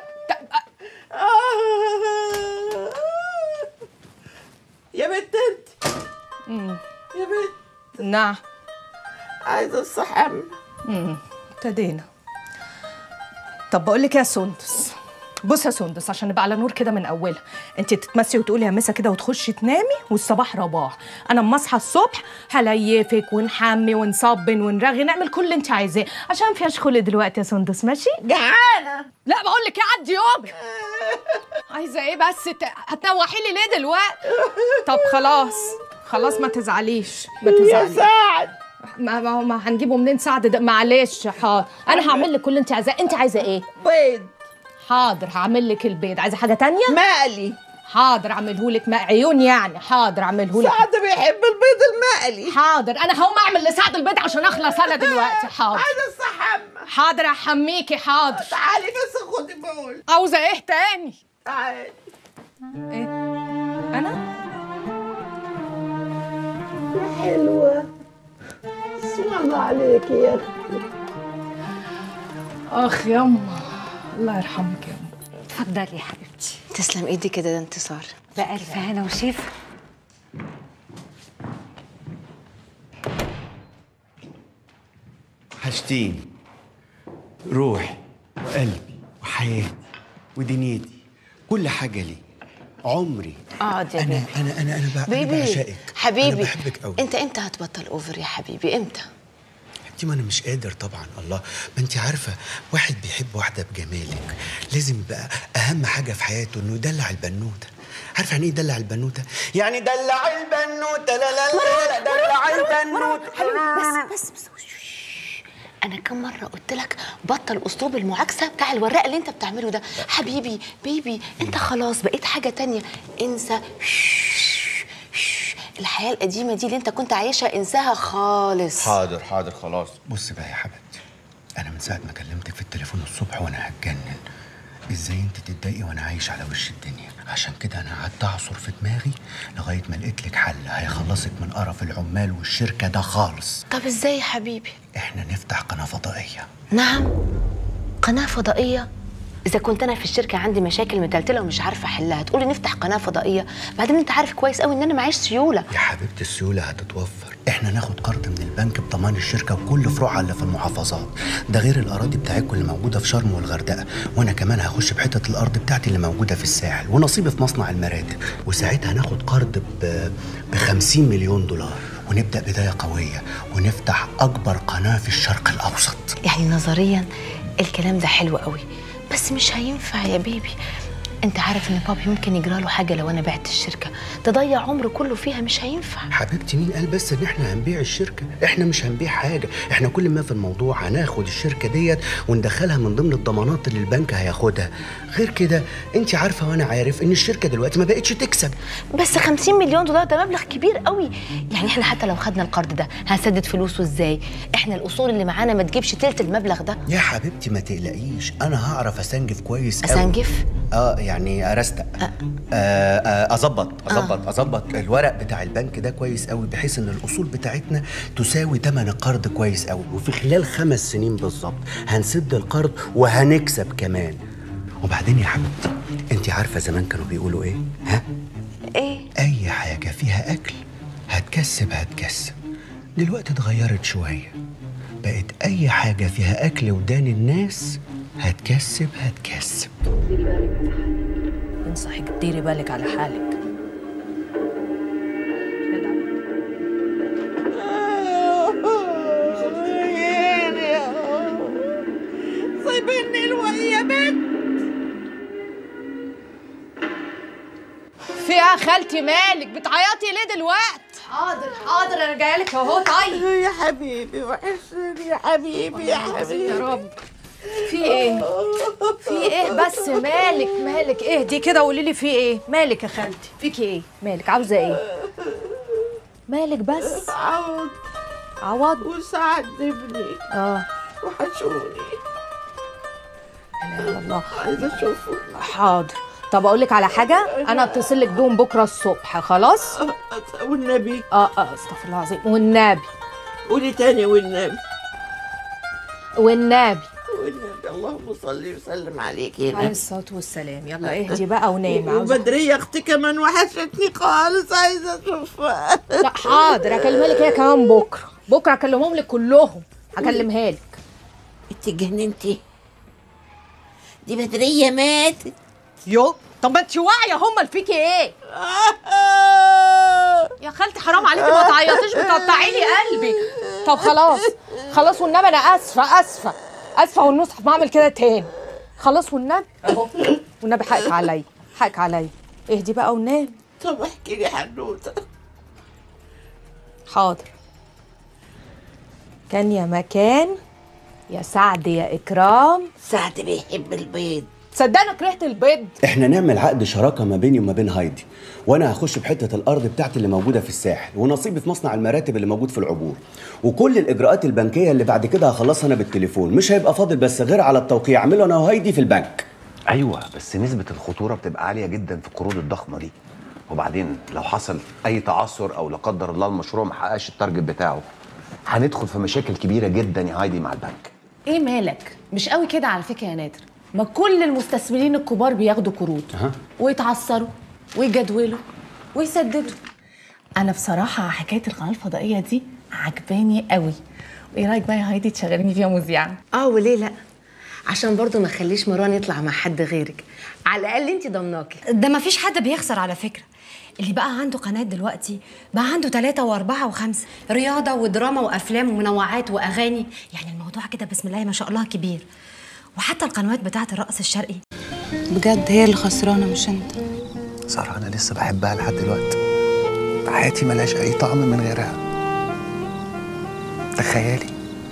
يا بنت انت يا بنت
نعم
عايزه الصحن
امم ابتدينا طب بقول لك يا سندس بص يا سندس عشان نبقى على نور كده من اولها انت تتمسي وتقولي يا مسا كده وتخشي تنامي والصباح رباح انا اما اصحى الصبح هليفك ونحمي ونصبن ونرغي نعمل كل اللي انت عايزاه عشان فيهاش خلق دلوقتي يا سندس ماشي
جعانه
لا بقول لك ايه عدي يومك عايزه ايه بس ت... هتنوحي لي ليه دلوقتي طب خلاص خلاص ما تزعليش ما
يا
تزعليش
سعد
ما ما, ما هنجيبه منين سعد ده معلش حاضر انا هعمل لك كل اللي انت عايزاه انت عايزه ايه
بيض
حاضر هعمل لك البيض عايزه حاجه تانية
مقلي
حاضر اعمله لك ماء عيون يعني حاضر اعمله لك
سعد بيحب البيض المقلي
حاضر انا هقوم اعمل لسعد البيض عشان اخلص انا دلوقتي حاضر
عايزه الصحن
حاضر احميكي حاضر
تعالي بس خدي بول
عاوزه ايه تاني
تعالي
ايه انا
يا حلوه اسم الله عليكي يا اختي
اخ يما الله يرحمك يما
اتفضلي يا حبيبتي تسلم ايدي كده ده انتصار بألف هنا وشفا
حاجتين روحي وقلبي وحياتي ودنيتي كل حاجة لي عمري
اقعد يا
أنا
بيبي
أنا أنا أنا, بع- أنا
بيبي
بعشقك
حبيبي
أنا بحبك قوي
انت امتى هتبطل اوفر يا حبيبي امتى
انت ما أنا مش قادر طبعا الله ما أنت عارفة واحد بيحب واحدة بجمالك لازم يبقى أهم حاجة في حياته إنه يدلع البنوتة عارفة يعني إيه يدلع البنوتة؟ يعني دلع البنوتة لا لا لا, لا دلع البنوتة
حبيبي بس بس بس انا كم مره قلت لك بطل اسلوب المعاكسه بتاع الوراق اللي انت بتعمله ده حبيبي بيبي انت خلاص بقيت حاجه تانية انسى الحياه القديمه دي اللي انت كنت عايشها انساها خالص
حاضر حاضر خلاص بص بقى يا حبيبتي انا من ساعه ما كلمتك في التليفون الصبح وانا هتجنن ازاي انت تتضايقي وانا عايش على وش الدنيا عشان كده انا قعدت اعصر في دماغي لغايه ما لقيت لك حل هيخلصك من قرف العمال والشركه ده خالص
طب ازاي يا حبيبي
احنا نفتح قناه فضائيه
نعم قناه فضائيه اذا كنت انا في الشركه عندي مشاكل متلتله ومش عارفه احلها تقولي نفتح قناه فضائيه بعدين انت عارف كويس قوي ان انا معيش سيوله
يا حبيبتي السيوله هتتوفر احنا ناخد قرض من البنك بضمان الشركه وكل فروعها اللي في المحافظات ده غير الاراضي بتاعتكم اللي موجوده في شرم والغردقه وانا كمان هخش بحته الارض بتاعتي اللي موجوده في الساحل ونصيبي في مصنع المراتب وساعتها هناخد قرض ب ب 50 مليون دولار ونبدا بدايه قويه ونفتح اكبر قناه في الشرق الاوسط
يعني نظريا الكلام ده حلو قوي بس مش هينفع يا بيبي انت عارف ان بابي ممكن يجرى له حاجه لو انا بعت الشركه تضيع عمره كله فيها مش هينفع
حبيبتي مين قال بس ان احنا هنبيع الشركه احنا مش هنبيع حاجه احنا كل ما في الموضوع هناخد الشركه ديت وندخلها من ضمن الضمانات اللي البنك هياخدها غير كده انت عارفه وانا عارف ان الشركه دلوقتي ما بقتش تكسب
بس 50 مليون دولار ده مبلغ كبير قوي يعني احنا حتى لو خدنا القرض ده هنسدد فلوسه ازاي احنا الاصول اللي معانا ما تجيبش تلت المبلغ ده
يا حبيبتي ما تقلقيش انا هعرف اسنجف كويس أوي.
أسنجف؟
اه يعني ارستق آه آه اظبط اظبط اظبط الورق بتاع البنك ده كويس قوي بحيث ان الاصول بتاعتنا تساوي ثمن القرض كويس قوي وفي خلال خمس سنين بالظبط هنسد القرض وهنكسب كمان وبعدين يا حبيبتي انت عارفه زمان كانوا بيقولوا ايه ها
ايه
اي حاجه فيها اكل هتكسب هتكسب دلوقتي اتغيرت شويه بقت اي حاجه فيها اكل ودان الناس هتكسب هتكسب
انصحك ديري بالك على حالك
سيبني الوقت يا بنت
في ايه يا خالتي مالك بتعيطي ليه دلوقتي حاضر حاضر انا جايه لك اهو طيب
يا حبيبي وحشني يا حبيبي يا حبيبي
يا رب في ايه في
ايه بس مالك مالك اهدي كده قولي لي في ايه مالك يا خالتي فيكي ايه مالك عاوزه ايه مالك بس
عوض
عوض
وسعد ابني
اه
وحشوني
لا اله الا الله
عايزه اشوفه
حاضر طب اقول لك على حاجه انا اتصل لك بيهم بكره الصبح خلاص
والنبي
اه اه استغفر الله العظيم والنبي
قولي تاني والنبي
والنبي
والنبي اللهم صل وسلم عليك يا
عليه
نبي
الصلاه والسلام يلا اهدي بقى ونامي عاوزة-
وبدرية اختي كمان وحشتني خالص عايزه اشوفها
لا حاضر هكلمها لك هي كمان بكره بكره هكلمهم لك كلهم هكلمها لك
انت جننتي دي بدرية ماتت
يو طب ما انت واعيه هم فيكي ايه يا خالتي حرام عليكي ما تعيطيش بتقطعي لي قلبي طب خلاص خلاص والنبي انا اسفه اسفه اسفه والنصح ما اعمل كده تاني خلاص والنبي اهو والنبي حقك عليا حقك عليا اهدي بقى ونام
طب احكي لي حنوته
حاضر كان يا مكان يا سعد يا اكرام
سعد بيحب البيض
صدقني كرهت البيض
احنا نعمل عقد شراكه ما بيني وما بين هايدي وانا هخش بحته الارض بتاعتي اللي موجوده في الساحل ونصيبي في مصنع المراتب اللي موجود في العبور وكل الاجراءات البنكيه اللي بعد كده هخلصها انا بالتليفون مش هيبقى فاضل بس غير على التوقيع اعمله انا وهايدي في البنك
ايوه بس نسبه الخطوره بتبقى عاليه جدا في القروض الضخمه دي وبعدين لو حصل اي تعثر او لا قدر الله المشروع ما حققش التارجت بتاعه هندخل في مشاكل كبيره جدا يا هايدي مع البنك
ايه مالك مش قوي كده على فكره يا نادر ما كل المستثمرين الكبار بياخدوا قروض ويتعثروا ويجدولوا ويسددوا انا بصراحه حكايه القناه الفضائيه دي عجباني قوي وايه رايك بقى يا هايدي تشغليني فيها مذيعه
اه وليه لا عشان برضو ما تخليش مروان يطلع مع حد غيرك على الاقل انت ضمناكي
ده ما فيش حد بيخسر على فكرة اللي بقى عنده قناة دلوقتي بقى عنده ثلاثة وأربعة وخمسة رياضة ودراما وأفلام ومنوعات وأغاني يعني الموضوع كده بسم الله ما شاء الله كبير وحتى القنوات بتاعة الرقص الشرقي
بجد هي اللي خسرانه مش انت
ساره انا لسه بحبها لحد دلوقتي حياتي ملهاش اي طعم من غيرها تخيلي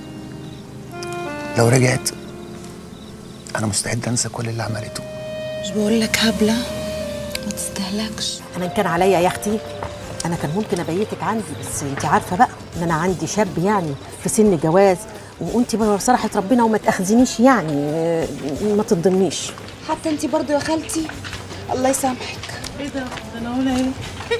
لو رجعت انا مستعد انسى كل اللي عملته
مش بقول لك هبله ما تستهلكش
انا ان كان عليا يا اختي انا كان ممكن ابيتك عندي بس انت عارفه بقى ان انا عندي شاب يعني في سن جواز وانت بصراحه ربنا وما تاخذنيش يعني آه، ما تضمنيش
حتى انت برضو يا خالتي الله يسامحك
ايه ده ده انا هنا ايه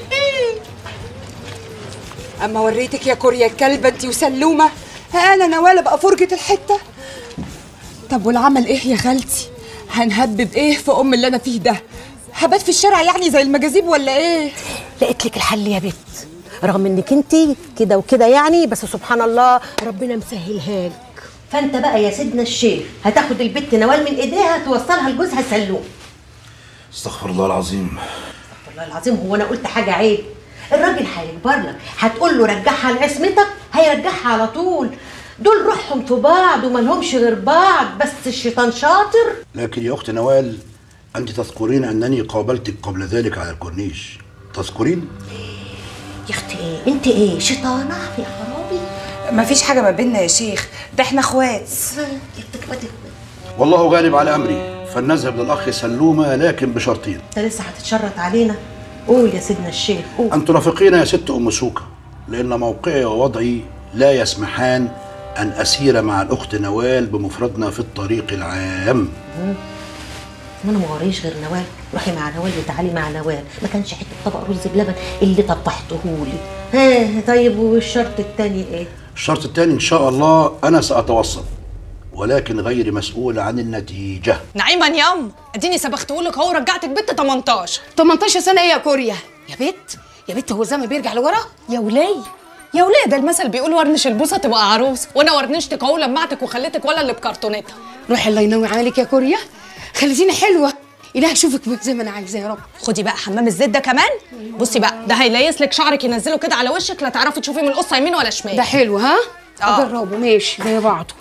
اما وريتك يا كوريا الكلبه انت وسلومه ها انا نوال بقى فرجه الحته طب والعمل ايه يا خالتي هنهبب ايه في ام اللي انا فيه ده هبات في الشارع يعني زي المجاذيب ولا ايه
لقيت لك الحل يا بت رغم انك انت كده وكده يعني بس سبحان الله ربنا مسهلها لك فانت بقى يا سيدنا الشيخ هتاخد البت نوال من ايديها توصلها لجوزها سلوم
استغفر الله العظيم
والله العظيم هو انا قلت حاجه عيب الراجل هيكبر لك هتقول له رجعها لعصمتك هيرجعها على طول دول روحهم في بعض وما لهمش غير بعض بس الشيطان شاطر
لكن يا اخت نوال انت تذكرين انني قابلتك قبل ذلك على الكورنيش تذكرين
يا اختي ايه انت ايه شيطانه يا خرابي
مفيش حاجه ما بيننا يا شيخ ده احنا اخوات
والله غالب على امري فلنذهب للاخ سلومه لكن بشرطين
انت لسه هتتشرط علينا قول يا سيدنا الشيخ قول
ان ترافقين يا ست ام سوكه لان موقعي ووضعي لا يسمحان ان اسير مع الاخت نوال بمفردنا في الطريق العام
مم. ما انا ما وريش غير نوال روحي مع نوال وتعالي مع نوال ما كانش حته طبق رز بلبن اللي طبحتهولي ها طيب والشرط التاني ايه
الشرط الثاني ان شاء الله انا ساتوسط ولكن غير مسؤول عن النتيجه
نعيما يام اديني سبختهولك اهو رجعتك بنت 18
18 سنه ايه يا كوريا يا بت يا بت هو الزمن بيرجع لورا
يا ولي يا وليه ده المثل بيقول ورنش البوسه تبقى عروس وانا ورنشتك اهو لمعتك وخليتك ولا اللي بكرتونتها
روحي الله ينوي عليك يا كوريا خليتيني حلوه إله يشوفك زي ما انا عايزه يا رب
خدي بقى حمام الزيت ده كمان بصي بقى ده هيليس لك شعرك ينزله كده على وشك لا تعرفي تشوفي من القصه يمين ولا شمال
ده حلو ها
آه.
اجربه ماشي زي بعضه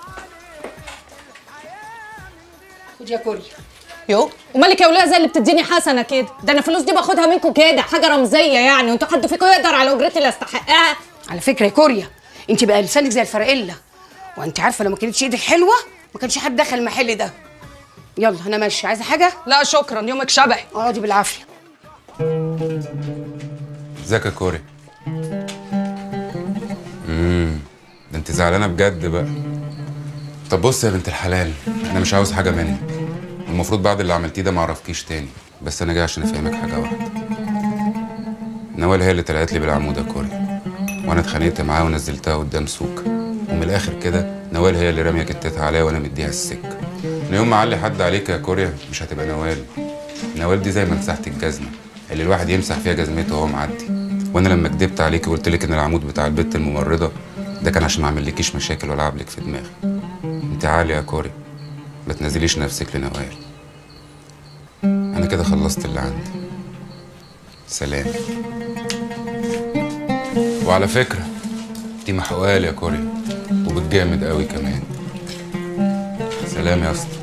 خد يا كوريا
يو ومالك يا وليه زي اللي بتديني حسنه كده ده انا الفلوس دي باخدها منكم كده حاجه رمزيه يعني وانتوا حد فيكم يقدر على اجرتي اللي استحقها
على فكره يا كوريا انت بقى لسانك زي الفرقله وانت عارفه لو ما كانتش ايدك حلوه ما كانش حد دخل المحل ده
يلا انا ماشي عايزه حاجه
لا شكرا يومك شبهي
اقعدي بالعافيه
ازيك يا كوري امم ده انت زعلانه بجد بقى طب بص يا بنت الحلال انا مش عاوز حاجه منك المفروض بعد اللي عملتيه ده ما اعرفكيش تاني بس انا جاي عشان افهمك حاجه واحده نوال هي اللي طلعت لي بالعمود يا كوري وانا اتخانقت معاها ونزلتها قدام سوق ومن الاخر كده نوال هي اللي راميه كتتها عليا وانا مديها السكه من يوم ما علي حد عليك يا كوريا مش هتبقى نوال نوال دي زي ما مسحت الجزمه اللي الواحد يمسح فيها جزمته وهو معدي وانا لما كدبت عليك وقلت لك ان العمود بتاع البت الممرضه ده كان عشان ما اعملكيش مشاكل ولا اعبلك في دماغي انت عالي يا كوري ما تنزليش نفسك لنوال انا كده خلصت اللي عندي سلام وعلى فكره دي محقوقه يا كوري وبتجامد قوي كمان سلام يا اسطى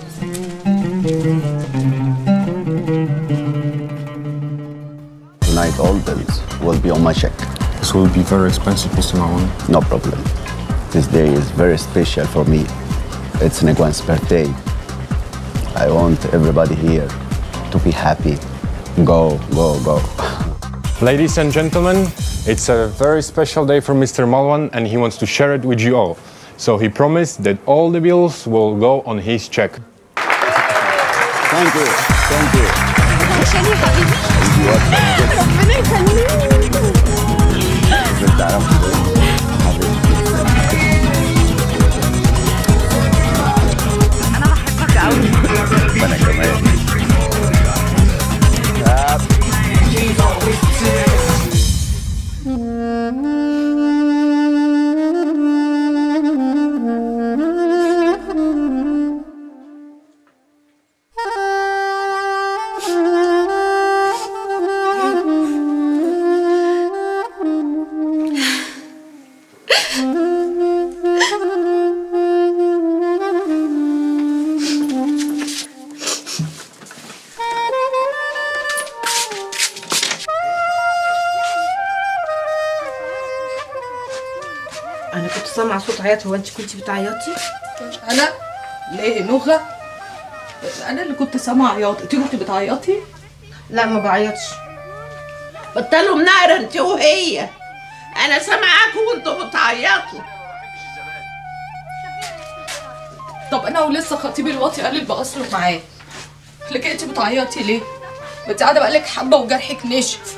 Tonight all bills will be on my check.
This will be very expensive, Mr. Marwan.
No problem. This day is very special for me. It's Negwan's birthday. I want everybody here to be happy. Go, go, go.
Ladies and gentlemen, it's a very special day for Mr. Malwan and he wants to share it with you all. So he promised that all the bills will go on his check.
Thank you. Thank you.
عشان يا حبيبي ربنا يخليك انا بحبك قوي
انا كمان
انا كنت سامعه صوت عياط هو انت كنتي بتعيطي
انا ليه نغه انا اللي كنت سامعه عياط انت كنت بتعيطي
لا ما بعيطش
بطلوا مناقرة انت وهي انا سامعاكوا وانتوا بتعيطوا
طب انا ولسه خطيبي الواطي قال لي بأصله معاه لكن انت بتعيطي ليه ما انت قاعده بقالك حبه وجرحك نشف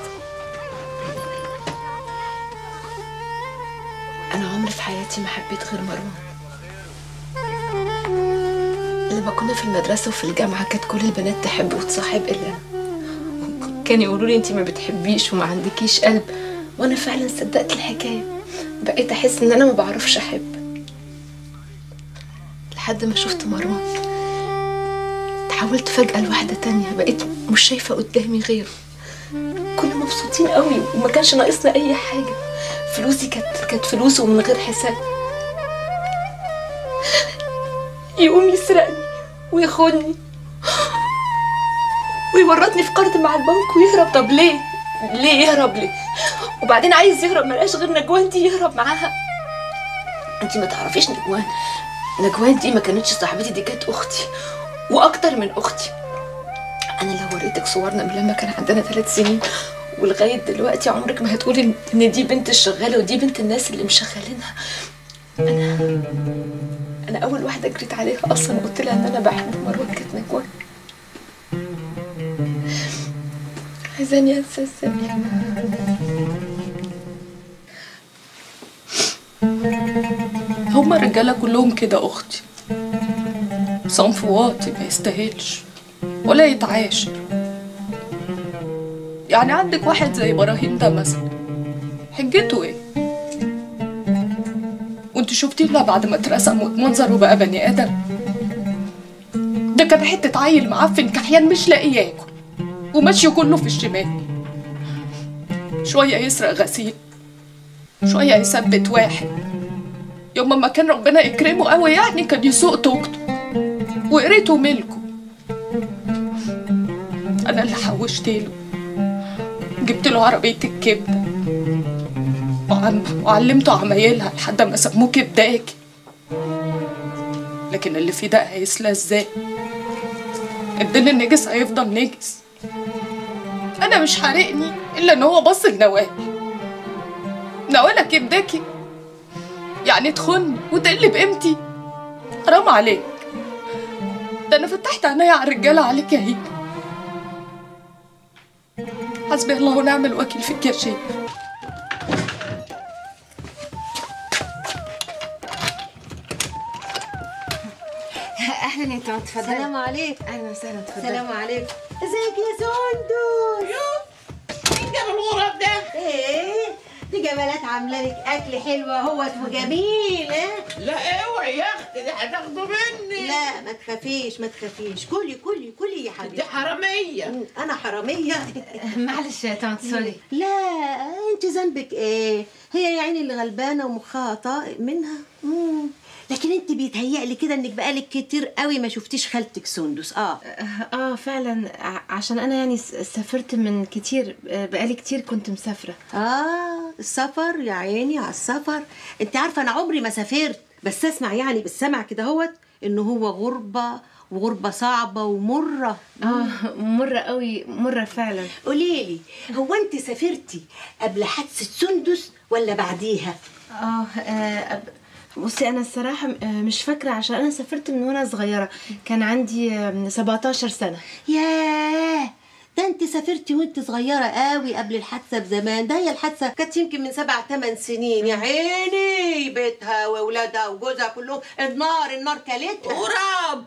أنا عمري في حياتي ما حبيت غير مروان لما كنا في المدرسة وفي الجامعة كانت كل البنات تحب وتصاحب إلا أنا كانوا يقولوا لي أنت ما بتحبيش وما عندكيش قلب وأنا فعلا صدقت الحكاية بقيت أحس إن أنا ما بعرفش أحب لحد ما شفت مروان تحولت فجأة لواحدة تانية بقيت مش شايفة قدامي غيره كنا مبسوطين قوي وما كانش ناقصنا أي حاجة فلوسي كانت كانت فلوسه ومن غير حساب يقوم يسرقني وياخدني ويورطني في قرض مع البنك ويهرب طب ليه؟ ليه يهرب ليه؟ وبعدين عايز يهرب ملقاش غير نجوان دي يهرب معاها انت ما تعرفيش نجوان نجوان دي ما كانتش صاحبتي دي كانت اختي واكتر من اختي انا لو وريتك صورنا من لما كان عندنا ثلاث سنين ولغايه دلوقتي عمرك ما هتقولي ان دي بنت الشغاله ودي بنت الناس اللي مشغلينها انا انا اول واحده جريت عليها اصلا قلت لها ان انا بحب مروان كانت نجوان عايزاني انسى ازاي
هما الرجاله كلهم كده اختي صنف واطي ما يستاهلش ولا يتعاشر يعني عندك واحد زي ابراهيم ده مثلا حجته ايه وانت شفتيه لا بعد ما اترسم واتمنظر وبقى بني ادم ده كان حته عيل معفن كحيان مش لاقي ياكل وماشي كله في الشمال شويه يسرق غسيل شويه يثبت واحد يوم ما كان ربنا يكرمه قوي يعني كان يسوق توكته وقريته ملكه انا اللي حوشت له جبت له عربيه الكبده وعم وعلمته عمايلها لحد ما سموه كبداكي لكن اللي في ده هيسلى ازاي الدين النجس هيفضل نجس انا مش حارقني الا ان هو بص لنوال نوالك ابنكي يعني تخن وتقل بقيمتي حرام عليك ده انا فتحت عينيا على الرجاله عليك يا هيك حسبي الله ونعم الوكيل فيك يا شيخ
اهلا يا طنط اتفضلي
سلام عليكم
اهلا وسهلا اتفضلي
سلام عليكم ازيك يا سندس مين جاب الغراب ده؟ ايه دي جمالات عامله لك اكل حلو اهوت وجميل اه
لا اوعي يا اختي دي هتاخده مني
لا ما تخافيش ما تخافيش كلي كلي كلي يا حبيبتي
دي حرامية.
مم، انا حراميه
معلش يا طنط سوري
لا انت ذنبك ايه هي يا عيني اللي غلبانه ومخها طائق منها مم. لكن انت بيتهيألي كده انك بقالك كتير قوي ما شفتيش خالتك سندس اه
اه فعلا ع- عشان انا يعني س- سافرت من كتير آه، بقالي كتير كنت مسافره
اه السفر يا عيني على السفر انت عارفه انا عمري ما سافرت بس اسمع يعني بالسمع كده هوت ان هو غربه وغربه صعبه ومره
اه مره قوي مره فعلا
قولي لي هو انت سافرتي قبل حادثه سندس ولا بعديها
اه آه، أب- بصي انا الصراحه م- آه، مش فاكره عشان انا سافرت من وانا صغيره كان عندي آه، 17 سنه
ياه ده انت سافرتي وانت صغيرة قوي قبل الحادثة بزمان ده هي الحادثة كانت يمكن من سبع ثمان سنين يا عيني بيتها واولادها وجوزها كلهم النار النار كلتها
غراب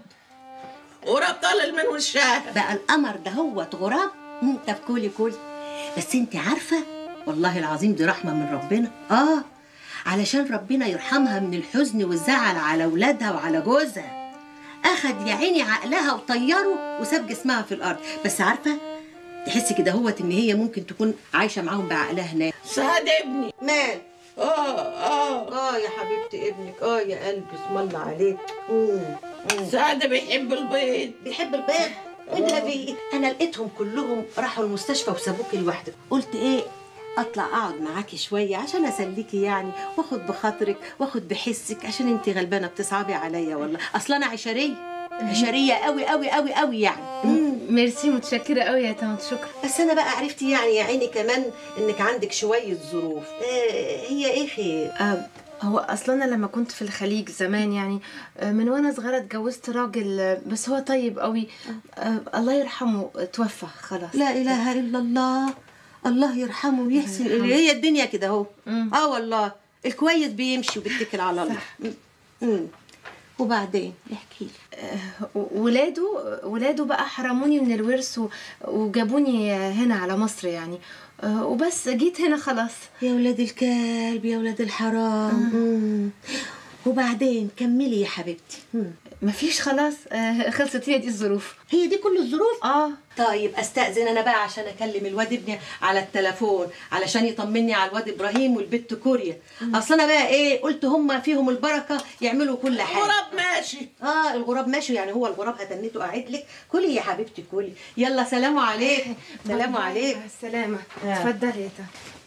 غراب طالع من وشها
بقى القمر ده هو غراب مم، طب كولي كولي بس انت عارفة والله العظيم دي رحمة من ربنا اه علشان ربنا يرحمها من الحزن والزعل على اولادها وعلى جوزها اخد يا عيني عقلها وطيره وساب جسمها في الارض بس عارفه تحسي كده هوت ان هي ممكن تكون عايشه معاهم بعقلها هناك
سعد ابني
مال
اه اه
اه يا حبيبتي ابنك اه يا قلبي اسم الله عليك مم. مم.
سعد بيحب البيض
بيحب البيض وانت في ايه انا لقيتهم كلهم راحوا المستشفى وسابوكي لوحدك قلت ايه اطلع اقعد معاكي شويه عشان اسليكي يعني واخد بخاطرك واخد بحسك عشان انت غلبانه بتصعبي عليا والله اصلا انا عشريه عشريه قوي قوي قوي قوي يعني
ميرسي متشكره قوي يا طنط شكرا
بس انا بقى عرفتي يعني يا عيني كمان انك عندك شويه ظروف آه هي ايه خير
آه هو اصلا انا لما كنت في الخليج زمان يعني آه، من وانا صغيره اتجوزت راجل آه، بس هو طيب قوي آه الله يرحمه آه، توفى خلاص
لا اله الا الله الله يرحمه ويحسن
يرحمه.
اليه هي الدنيا كده اهو اه والله الكويس بيمشي وبيتكل على الله مم. مم. وبعدين احكي لي
ولاده ولاده بقى حرموني من الورث و- وجابوني هنا على مصر يعني آه، وبس جيت هنا خلاص
يا ولاد الكلب يا ولاد الحرام مم. وبعدين كملي يا حبيبتي مم.
مفيش خلاص آه، خلصت هي دي الظروف
هي دي كل الظروف
اه
طيب استاذن انا بقى عشان اكلم الواد ابني على التليفون علشان يطمني على الواد ابراهيم والبت كوريا اصل انا بقى ايه قلت هم فيهم البركه يعملوا كل حاجه
الغراب ماشي
اه الغراب ماشي يعني هو الغراب هتنته قاعد لك كلي يا حبيبتي كلي يلا سلام عليكم سلام عليكم
السلامه
آه.
اتفضلي يا طنط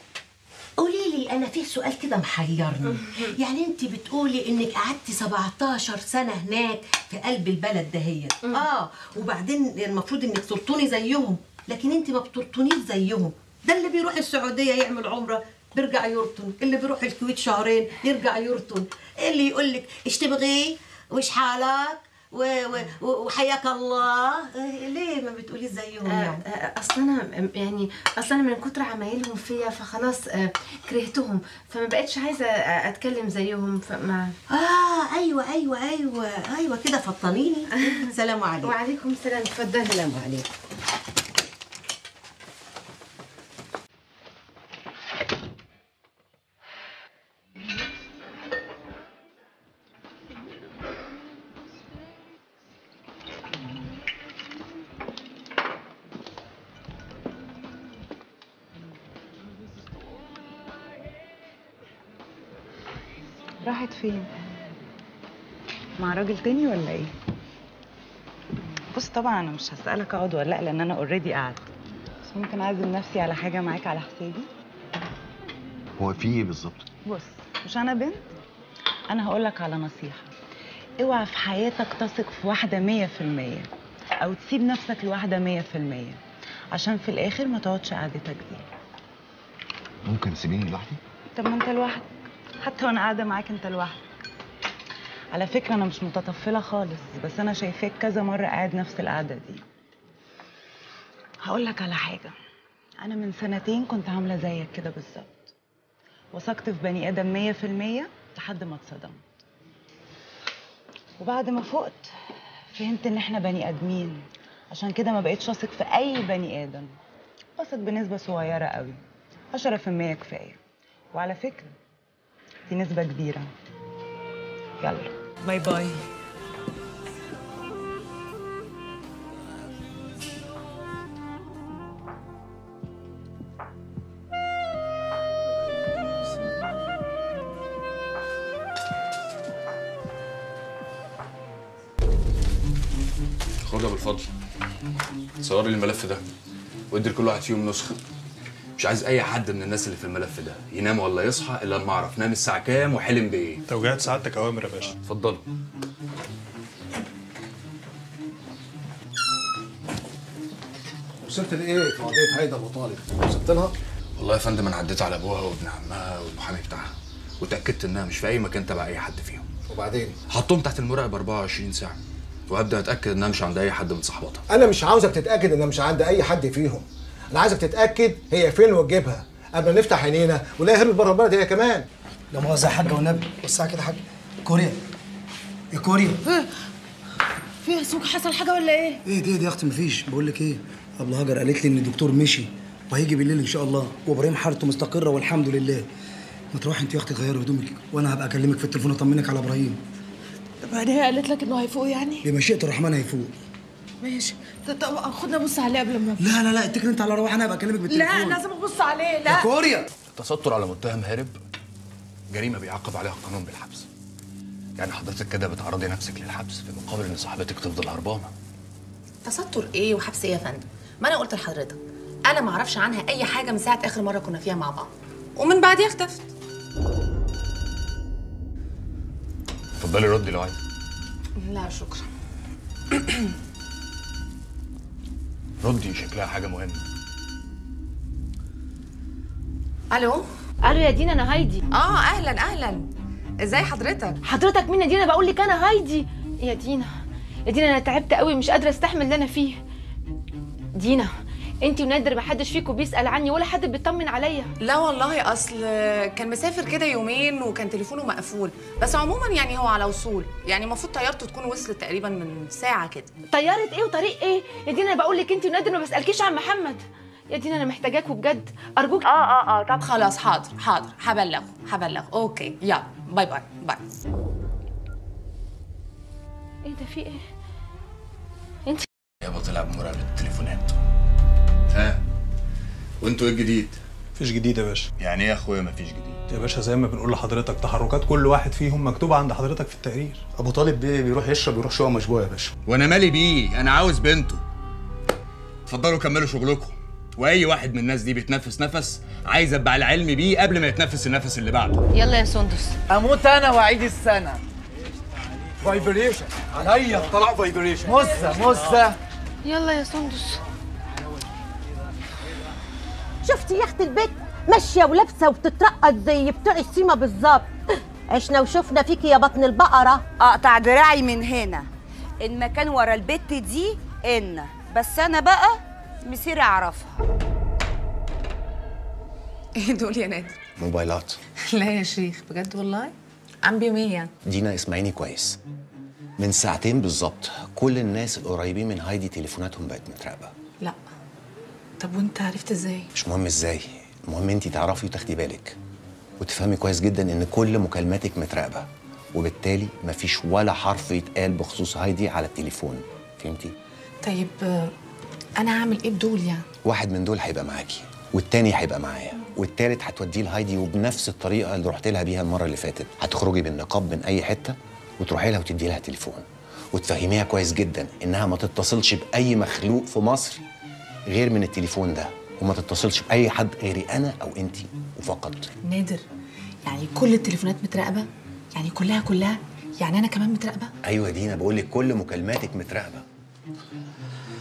قولي لي انا في سؤال كده محيرني يعني انت بتقولي انك قعدتي 17 سنه هناك في قلب البلد دهيت اه وبعدين المفروض انك ترطوني زيهم لكن انت ما بترطونيش زيهم ده اللي بيروح السعوديه يعمل عمره بيرجع يرطن اللي بيروح الكويت شهرين يرجع يرطن اللي يقول لك ايش تبغي وايش حالك و- و- وحياك الله إيه، ليه ما بتقولي زيهم
آه،
يعني
آه، اصل انا يعني اصل انا من كتر عمايلهم فيا فخلاص آه، كرهتهم فما بقتش عايزه آه، اتكلم زيهم فما
اه ايوه ايوه ايوه ايوه كده فطنيني سلام عليكم
وعليكم السلام اتفضلي
سلام عليكم
راحت فين مع راجل تاني ولا ايه بص طبعا انا مش هسألك اقعد ولا لا لان انا اوريدي قاعد بس ممكن اعزم نفسي على حاجه معاك على حسابي
هو في ايه بالظبط؟
بص مش انا بنت انا هقول لك على نصيحه اوعى في حياتك تثق في واحده مية في المية او تسيب نفسك لوحده مية في المية عشان في الاخر ما تقعدش قعدتك دي
ممكن تسيبيني لوحدي
طب ما انت لوحدك حتى وانا قاعده معاك انت لوحدك على فكره انا مش متطفله خالص بس انا شايفاك كذا مره قاعد نفس القعده دي هقول لك على حاجه انا من سنتين كنت عامله زيك كده بالظبط وثقت في بني ادم مية في المية لحد ما اتصدمت وبعد ما فقت فهمت ان احنا بني ادمين عشان كده ما بقيتش اثق في اي بني ادم بثق بنسبه صغيره قوي 10% كفايه وعلى فكره دي نسبه كبيره يلا باي باي
خدها بالفضل صوري لي الملف ده وادي لكل واحد فيهم نسخه مش عايز اي حد من الناس اللي في الملف ده ينام ولا يصحى الا لما اعرف نام الساعه كام وحلم بايه
توجيهات سعادتك اوامر يا باشا
اتفضلوا
وصلت لايه في قضيه هيدا ابو طالب؟ وصلت لها؟
والله يا فندم انا عديت على ابوها وابن عمها والمحامي بتاعها وتاكدت انها مش في اي مكان تبع اي حد فيهم
وبعدين؟
حطهم تحت المراقب 24 ساعه وهبدا اتاكد انها مش عند اي حد من صحباتها
انا مش عاوزك تتاكد ان مش عند اي حد فيهم انا عايزك تتاكد هي فين وتجيبها قبل ما نفتح عينينا ولا هربت بره البلد هي كمان
لا مؤاخذة يا حاجة والنبي وسع كده يا حاجة كوريا يا كوريا
فيها سوق حصل حاجه ولا ايه
ايه دي دي يا اختي مفيش بقول لك ايه ابله هاجر قالت لي ان الدكتور مشي وهيجي بالليل ان شاء الله وابراهيم حالته مستقره والحمد لله ما تروحي انت يا اختي تغيري هدومك وانا هبقى اكلمك في التليفون اطمنك على ابراهيم
طب هي قالت لك انه هيفوق يعني
بمشيئه الرحمن هيفوق
ماشي طب- طب خدنا بص عليه قبل ما
لا لا لا اتكل انت على روح انا هبقى اكلمك بالتليفون
لا لازم ابص عليه لا
كوريا
التستر على متهم هارب جريمه بيعاقب عليها القانون بالحبس يعني حضرتك كده بتعرضي نفسك للحبس في مقابل ان صاحبتك تفضل هربانه
تستر ايه وحبس ايه يا فندم ما انا قلت لحضرتك انا ما اعرفش عنها اي حاجه من ساعه اخر مره كنا فيها مع بعض ومن بعديها اختفت
اتفضلي ردي لو عايزه
لا شكرا
ردي شكلها حاجه مهمه
الو
الو يا دينا انا هايدي
اه اهلا اهلا ازاي حضرتك
حضرتك مين يا دينا بقول لك انا هايدي يا دينا يا دينا انا تعبت قوي مش قادره استحمل اللي انا فيه دينا انت ونادر محدش فيكم بيسال عني ولا حد بيطمن عليا
لا والله اصل كان مسافر كده يومين وكان تليفونه مقفول بس عموما يعني هو على وصول يعني المفروض طيارته تكون وصلت تقريبا من ساعه كده
طياره ايه وطريق ايه يا دينا انا بقول لك انت ونادر ما بسالكيش عن محمد يا دينا انا محتاجاكوا بجد ارجوك
اه اه اه طب خلاص حاضر حاضر هبلغه هبلغه اوكي يلا باي باي باي
ايه ده في ايه انت
يابا طلع بمراقبه التليفونات ها وانتوا ايه الجديد
مفيش جديد يا باشا
يعني ايه يا اخويا مفيش جديد
يا باشا زي ما بنقول لحضرتك تحركات كل واحد فيهم مكتوبه عند حضرتك في التقرير
ابو طالب بيه بيروح يشرب يروح شقه مشبوهه يا باشا
وانا مالي بيه انا عاوز بنته اتفضلوا كملوا شغلكم واي واحد من الناس دي بيتنفس نفس عايز ابقى على علم بيه قبل ما يتنفس النفس اللي بعده
يلا يا سندس
اموت انا واعيد السنه فايبريشن عليا طلع فايبريشن مزه مزه
يلا يا سندس
شفتي يا اختي البيت ماشيه ولابسه وبتترقص زي بتوع السيما بالظبط عشنا وشفنا فيكي يا بطن البقره
اقطع دراعي من هنا المكان ورا البت دي ان بس انا بقى مسيري اعرفها
ايه دول يا نادر
موبايلات
لا يا شيخ بجد والله عم بيهم ايه يعني
دينا اسمعيني كويس من ساعتين بالظبط كل الناس القريبين من هايدي تليفوناتهم بقت متراقبه
لا طب وانت عرفت ازاي
مش مهم ازاي المهم انت تعرفي وتاخدي بالك وتفهمي كويس جدا ان كل مكالماتك متراقبه وبالتالي مفيش ولا حرف يتقال بخصوص هايدي على التليفون فهمتي
طيب آه، انا هعمل ايه بدول يعني
واحد من دول هيبقى معاكي والتاني هيبقى معايا والتالت هتوديه لهايدي وبنفس الطريقه اللي رحت لها بيها المره اللي فاتت هتخرجي بالنقاب من اي حته وتروحي لها وتدي لها تليفون وتفهميها كويس جدا انها ما تتصلش باي مخلوق في مصر غير من التليفون ده وما تتصلش باي حد غيري انا او انت وفقط
نادر يعني كل التليفونات متراقبه يعني كلها كلها يعني انا كمان متراقبه
ايوه يا دينا بقول لك كل مكالماتك متراقبه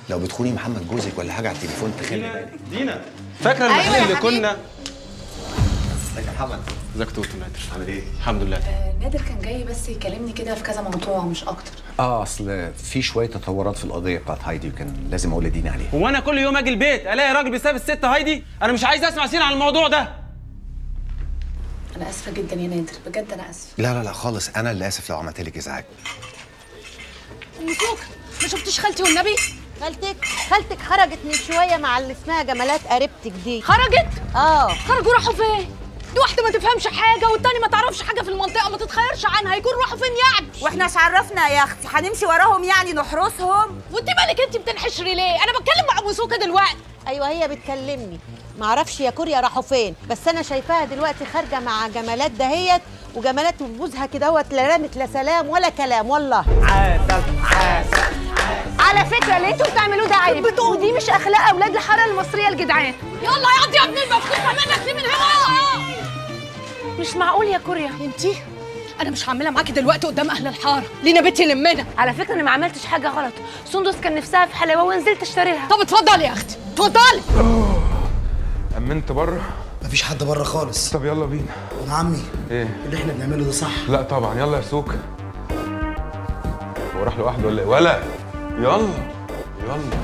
لو بتخوني محمد جوزك ولا حاجه على التليفون تخلي بالك
دينا فاكره
أيوة
المحل
يا
اللي
حبيبي.
كنا
ازيك يا محمد
ازيك توتو نادر عامل ايه الحمد لله
نادر كان جاي بس يكلمني كده في كذا موضوع مش اكتر
اه اصل في شويه تطورات في القضيه بتاعت هايدي وكان لازم اقول لدينا عليها
هو انا كل يوم اجي البيت الاقي راجل بيساب الست هايدي انا مش عايز اسمع سين عن الموضوع ده
انا اسفه جدا يا نادر بجد انا اسفه
لا لا لا خالص انا اللي اسف لو عملت لك ازعاج
ام سوكه ما شفتش خالتي والنبي
خالتك خالتك خرجت من شويه مع اللي اسمها جمالات قريبتك دي
خرجت
اه
خرجوا راحوا فين دي واحده ما تفهمش حاجه والتاني ما تعرفش حاجه في المنطقه ما تتخيرش عنها يكون راحوا فين يعني
واحنا مش عرفنا يا اختي هنمشي وراهم يعني نحرسهم
وانت مالك انت بتنحشري ليه انا بتكلم مع ابو سوكه دلوقتي
ايوه هي بتكلمني معرفش يا كوريا راحوا فين بس انا شايفاها دلوقتي خارجه مع جمالات دهيت وجمالات وجوزها كده هوت لا رامت لا سلام ولا كلام والله
عسل عسل
على فكره اللي انتوا بتعملوه ده عيب ودي مش اخلاق اولاد الحاره المصريه الجدعان
يلا يا قضي يا ابني المفكوكه منك دي من هنا
مش معقول يا كوريا
انتي انا مش هعملها معاكي دلوقتي قدام اهل الحاره لينا بنتي لمنا
على فكره انا ما عملتش حاجه غلط سندس كان نفسها في حلاوه ونزلت اشتريها
طب اتفضلي يا اختي اتفضلي
امنت بره
مفيش حد بره خالص
طب يلا بينا
يا عمي
ايه
اللي احنا بنعمله ده صح
لا طبعا يلا يا سوق هو راح لوحده ولا ايه ولا يلا يلا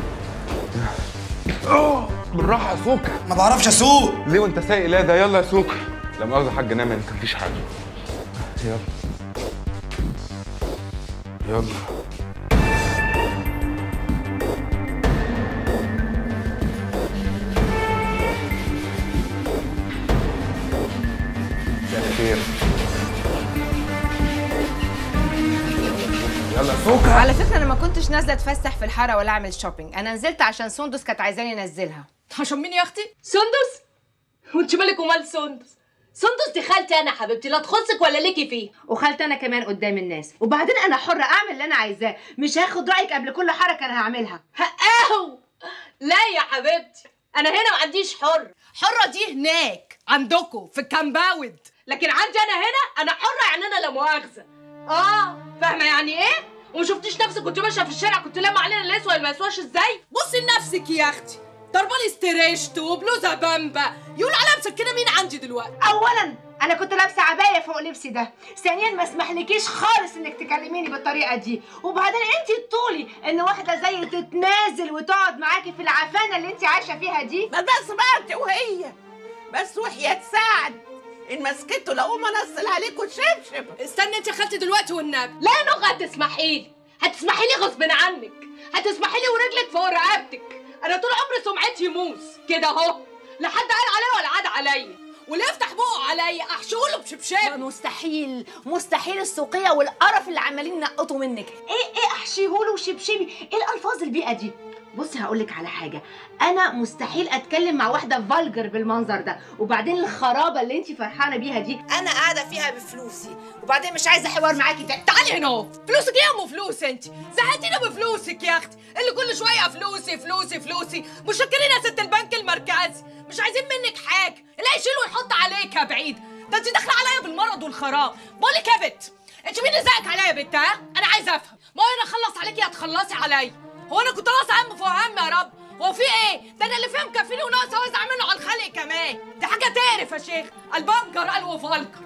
أوه، بالراحه يا سوق
ما بعرفش اسوق
ليه وانت سايق لا ده يلا يا سوق لا مؤاخذه يا حاج نام انت مفيش حاجه يلا يلا مساء الخير يلا يا سوق
على فكره انا ما كنتش نازله اتفسح في الحاره ولا اعمل شوبينج انا نزلت عشان سندس كانت عايزاني انزلها
عشان مين يا اختي
سندس وانت مالك ومال سندس
سندس دي خالتي انا حبيبتي لا تخصك ولا ليكي فيه
وخالتي انا كمان قدام الناس وبعدين انا حره اعمل اللي انا عايزاه مش هاخد رايك قبل كل حركه انا هعملها
اهو لا يا حبيبتي انا هنا ما عنديش حر
حره دي هناك عندكم في الكامباود
لكن عندي انا هنا انا حره يعني انا لا مؤاخذه اه فاهمه يعني ايه وما شفتيش نفسك كنت ماشيه في الشارع كنت لامه علينا الاسود ما يسواش ازاي
بصي لنفسك يا اختي ضربالي استريشت وبلوزه بامبا يقول عليها مسكنه مين عندي دلوقتي
اولا انا كنت لابسه عبايه فوق لبسي ده ثانيا ما اسمحلكيش خالص انك تكلميني بالطريقه دي وبعدين انت تطولي ان واحده زي تتنازل وتقعد معاكي في العفانه اللي انت عايشه فيها دي
ما ده سمعت وهي بس وحياة سعد ان مسكته لقوم انزل عليكم شبشب
استني انت يا خالتي دلوقتي والنبي
لا يا نغ هتسمحي لي هتسمحي لي غصب عنك هتسمحي لي ورجلك فوق رقبتك انا طول عمري سمعتي موس كده اهو لا حد قال عليا ولا عاد عليا
واللي يفتح بقه عليا احشوله بشبشب
مستحيل مستحيل السوقيه والقرف اللي عمالين ينقطوا منك ايه ايه احشيهوله وشبشبي ايه الالفاظ البيئه دي بصي هقول لك على حاجه انا مستحيل اتكلم مع واحده فالجر بالمنظر ده وبعدين الخرابه اللي انت فرحانه بيها دي
انا قاعده فيها بفلوسي وبعدين مش عايزه حوار معاكي تاني تعالي هنا اهو فلوسك ايه يا ام فلوس انت زهقتينا بفلوسك يا اختي اللي كل شويه فلوسي فلوسي فلوسي مشكرين يا ست البنك المركزي مش عايزين منك حاجه اللي هيشيل ويحط عليك يا بعيد ده انت داخله عليا بالمرض والخراب بقول لك يا بت انت مين اللي زقك عليا يا بت ها انا عايزه افهم ما هو انا اخلص عليكي هتخلصي عليا هو انا كنت ناقصه هم فوق هم يا رب هو في ايه ده انا اللي فهم كفيني وناقصه اوزع منه على الخلق كمان دي حاجه تعرف يا شيخ البنكر قال وفالكر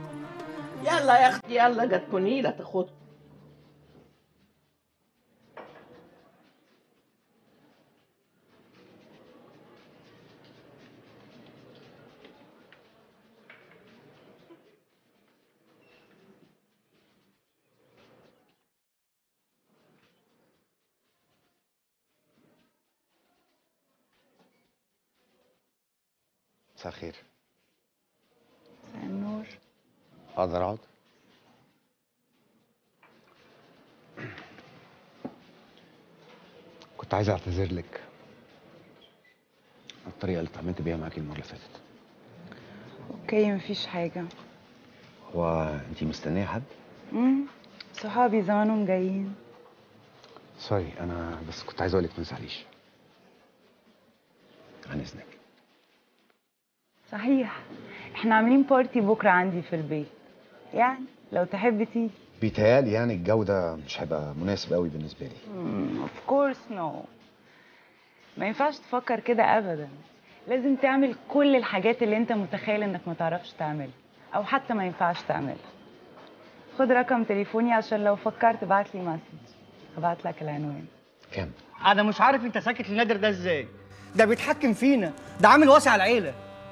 يلا يا اختي يلا جت كونيلة تاخد
مساء الخير
النور
اقدر اقعد كنت عايز اعتذر لك على الطريقه اللي اتعاملت بيها معاكي المره اللي فاتت
اوكي مفيش حاجة
هو انتي مستنيه حد
امم صحابي زمانهم جايين
سوري انا بس كنت عايز اقول لك ما تزعليش عن اذنك
صحيح احنا عاملين بارتي بكرة عندي في البيت يعني لو تحب تيجي
بيتهيألي يعني الجو ده مش هيبقى مناسب قوي بالنسبه لي
اوف كورس نو ما ينفعش تفكر كده ابدا لازم تعمل كل الحاجات اللي انت متخيل انك ما تعرفش تعملها او حتى ما ينفعش تعملها خد رقم تليفوني عشان لو فكرت ابعت لي مسج هبعت لك العنوان
كام انا مش عارف انت ساكت لنادر ده ازاي ده بيتحكم فينا ده عامل واسع العيله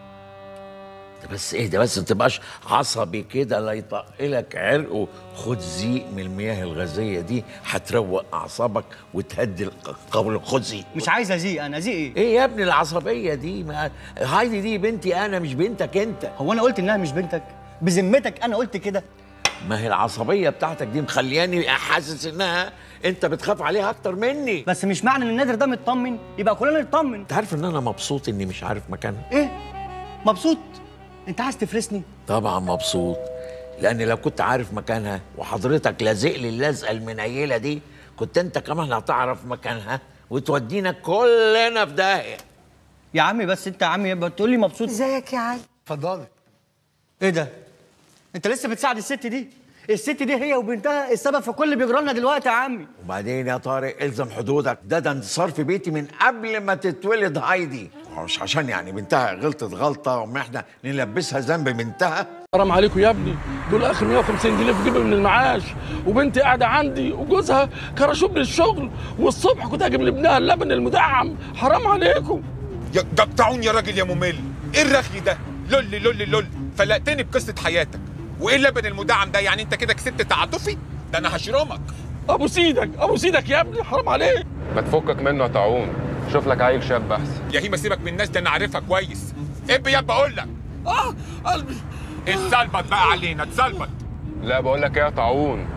ده بس ايه ده بس ما تبقاش عصبي كده لا يطقلك عرق وخد زيق من المياه الغازيه دي هتروق اعصابك وتهدي القول خد زيق
مش عايز ازيق انا ازيق ايه
ايه يا ابني العصبيه دي ما هايدي دي بنتي انا مش بنتك انت
هو انا قلت انها مش بنتك بذمتك انا قلت كده
ما هي العصبيه بتاعتك دي مخلياني حاسس انها انت بتخاف عليها اكتر مني
بس مش معنى ان النادر ده مطمن يبقى كلنا نطمن
انت عارف ان انا مبسوط اني مش عارف مكانها
ايه مبسوط انت عايز تفرسني
طبعا مبسوط لان لو كنت عارف مكانها وحضرتك لازق لي اللزقه المنيله دي كنت انت كمان هتعرف مكانها وتودينا كلنا في داهيه
يا عمي بس انت يا عمي بتقول لي مبسوط
ازيك يا علي
اتفضلي ايه ده انت لسه بتساعد الست دي الست دي هي وبنتها السبب في كل اللي بيجرى لنا دلوقتي يا عمي
وبعدين يا طارق الزم حدودك ده ده انتصار في بيتي من قبل ما تتولد هايدي مش عشان يعني بنتها غلطت غلطه وما احنا نلبسها ذنب بنتها
حرام عليكم يا ابني دول اخر 150 جنيه في جيبي من المعاش وبنتي قاعده عندي وجوزها كرشوه من الشغل والصبح كنت هجيب لابنها اللبن المدعم حرام عليكم
يا قطعوني يا راجل يا ممل ايه الرغي ده لول لول لول فلقتني بقصه حياتك وايه اللبن المدعم ده يعني انت كده كسبت تعاطفي ده انا هشرمك
ابو سيدك ابو سيدك يا ابني حرام عليك
ما تفكك منه يا طاعون شوف لك عيل شاب احسن
يا هيما سيبك من الناس ده انا عارفها كويس ابي يا بقول لك
اه قلبي
اتظبط بقى علينا اتظبط
لا بقول لك ايه يا طاعون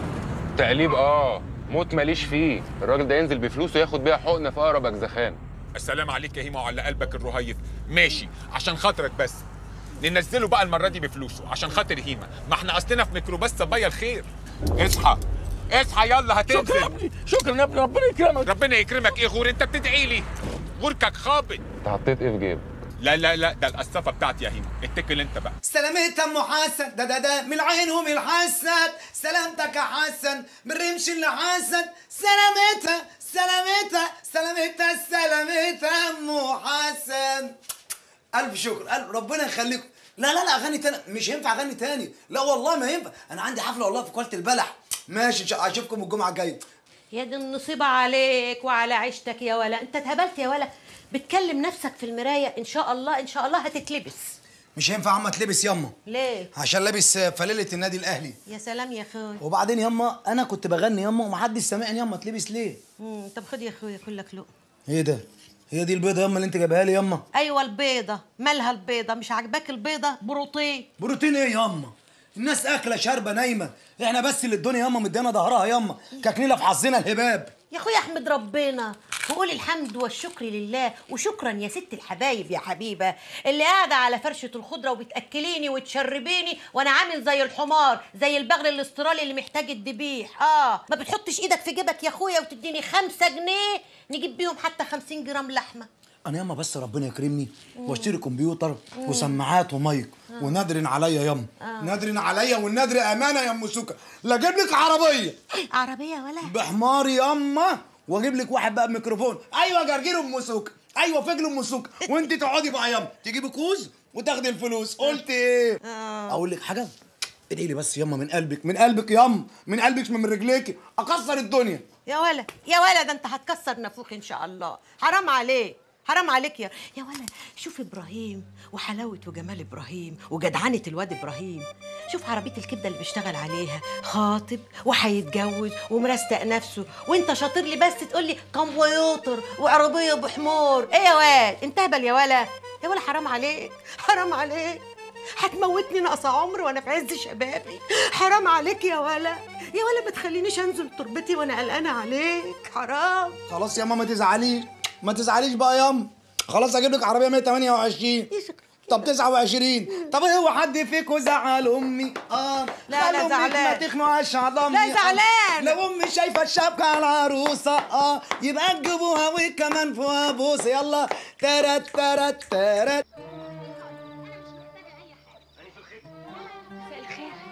تقليب اه موت ماليش فيه الراجل ده ينزل بفلوسه ياخد بيها حقنه في اقرب اجزخان
السلام عليك يا هيما وعلى قلبك الرهيف ماشي عشان خاطرك بس ننزله بقى المره دي بفلوسه عشان خاطر هيما ما احنا اصلنا في ميكروباص صبايا الخير اصحى اصحى يلا هتنزل
شكرا يا ابني شكرا يا ابني ربنا يكرمك
ربنا يكرمك ايه غور انت بتدعي لي غوركك خابط
انت حطيت ايه في جيبك
لا لا لا ده القصافه بتاعتي يا هيما اتكل انت بقى
سلامتها ام حسن ده ده ده من العين ومن الحسن سلامتك يا حسن من الرمش اللي حسن سلامتها سلامتها سلامتها سلامتها ام حسن الف شكر الف ربنا يخليكم لا لا لا اغني تاني مش هينفع اغني تاني لا والله ما ينفع انا عندي حفله والله في كوالة البلح ماشي إن شاء- اشوفكم الجمعه الجايه
يا دي النصيبة عليك وعلى عيشتك يا ولا انت اتهبلت يا ولا بتكلم نفسك في المراية ان شاء الله ان شاء الله هتتلبس
مش هينفع عم تلبس يما
ليه
عشان لابس فليله النادي الاهلي
يا سلام يا اخوي
وبعدين يما انا كنت بغني يما ومحدش سامعني يما تلبس ليه
مم، طب خد يا اخويا كلك لقمة
ايه ده هي دي البيضه يما اللي انت جايبها لي يما
ايوه البيضة مالها البيضة مش عاجباك البيضة بروتين
بروتين ايه ياما الناس اكله شاربه نايمه احنا بس اللي الدنيا ياما مدينا ظهرها ياما كاكنينا في حظنا الهباب
يا اخويا احمد ربنا وقول الحمد والشكر لله وشكرا يا ست الحبايب يا حبيبه اللي قاعده على فرشه الخضره وبتاكليني وتشربيني وانا عامل زي الحمار زي البغل الاسترالي اللي محتاج الذبيح اه ما بتحطش ايدك في جيبك يا اخويا وتديني خمسة جنيه نجيب بيهم حتى خمسين جرام لحمه
انا ياما بس ربنا يكرمني
مم.
واشتري كمبيوتر
مم.
وسماعات ومايك
آه.
ونادر عليا ياما
آه.
نادر عليا والنادر امانه يا ام سوكا لا اجيب لك عربيه
عربيه ولا
بحمار ياما واجيب لك واحد بقى بميكروفون ايوه جرجير ام سوكا ايوه فجل ام سوكا وانت تقعدي بقى ياما تجيبي كوز وتاخدي الفلوس قلت ايه اقول لك حاجه ادعي لي بس ياما من قلبك من قلبك ياما من قلبك من رجليكي اكسر الدنيا
يا ولا يا ولا ده انت هتكسر نافوخ ان شاء الله حرام عليك حرام عليك يا يا ولا شوف ابراهيم وحلاوه وجمال ابراهيم وجدعنه الواد ابراهيم شوف عربيه الكبده اللي بيشتغل عليها خاطب وهيتجوز ومرستق نفسه وانت شاطر لي بس تقول لي كمبيوتر وعربيه بحمار ايه يا واد انت هبل يا ولا يا ولا حرام عليك حرام عليك هتموتني ناقص عمر وانا في عز شبابي حرام عليك يا ولا يا ولا ما تخلينيش انزل تربتي وانا قلقانه عليك حرام
خلاص يا ماما ما تزعليش ما تزعليش بقى ياما خلاص اجيب لك عربيه 128 طب 29 طب هو حد فيكم زعل امي اه
لا،
خلوا
لا،
أمك
زعلان.
ما تخنقش على امي
لا، زعلان.
لو امي شايفه الشبكه على العروسه اه يبقى تجيبوها وكمان فوق بوس يلا ترت ترت ترت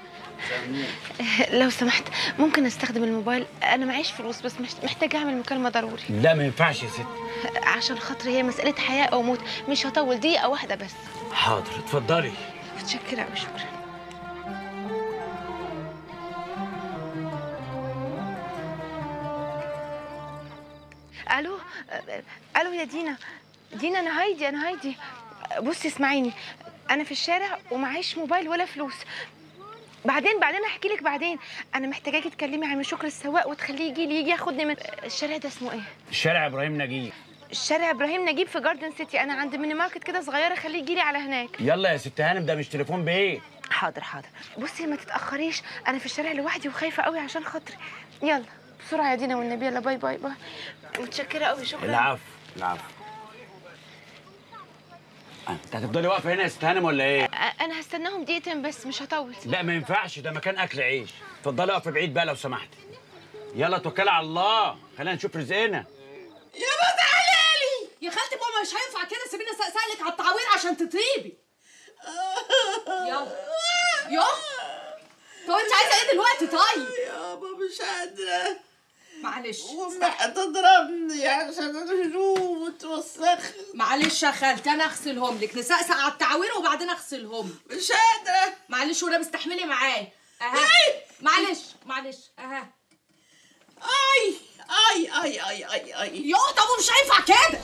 لو سمحت ممكن استخدم الموبايل انا معيش فلوس بس مش- محتاجه اعمل مكالمه ضروري
لا ما ينفعش يا ست
عشان خاطري هي مساله حياه او موت مش هطول دقيقه واحده بس
حاضر اتفضلي
متشكره قوي شكرا الو أه، الو يا دينا دينا انا هايدي انا هايدي بصي اسمعيني انا في الشارع ومعيش موبايل ولا فلوس بعدين بعدين هحكي لك بعدين انا محتاجاكي تكلمي عم شكر السواق وتخليه يجي لي يجي ياخدني من الشارع ده اسمه ايه
الشارع ابراهيم نجيب
شارع ابراهيم نجيب في جاردن سيتي انا عند ميني ماركت كده صغيره خليه يجي لي على هناك
يلا يا ست هانم ده مش تليفون بايه
حاضر حاضر بصي ما تتاخريش انا في الشارع لوحدي وخايفه قوي عشان خاطري يلا بسرعه يا دينا والنبي يلا باي باي باي متشكره قوي شكرا
العفو العفو انت هتفضلي واقفه هنا يا ست هانم ولا ايه
أ- انا هستناهم دقيقتين بس مش هطول
لا ما ينفعش ده مكان اكل عيش اتفضلي اقفي بعيد بقى لو سمحتي يلا توكلي على الله خلينا نشوف رزقنا
يا ما تعالي يا خالتي ماما مش هينفع كده سيبيني اسالك على التعوير عشان تطيبي يلا يلا طب انت عايزه ايه دلوقتي طيب
يابا مش قادرة
معلش
وامي هتضربني عشان الهدوم وتوسخ
معلش يا خالتي انا اغسلهم لك نسقسق على التعوير وبعدين اغسلهم
مش قادرة
معلش وانا مستحملي معايا اها معلش معلش اها
اي اي اي اي اي اي
يا طب مش هينفع كده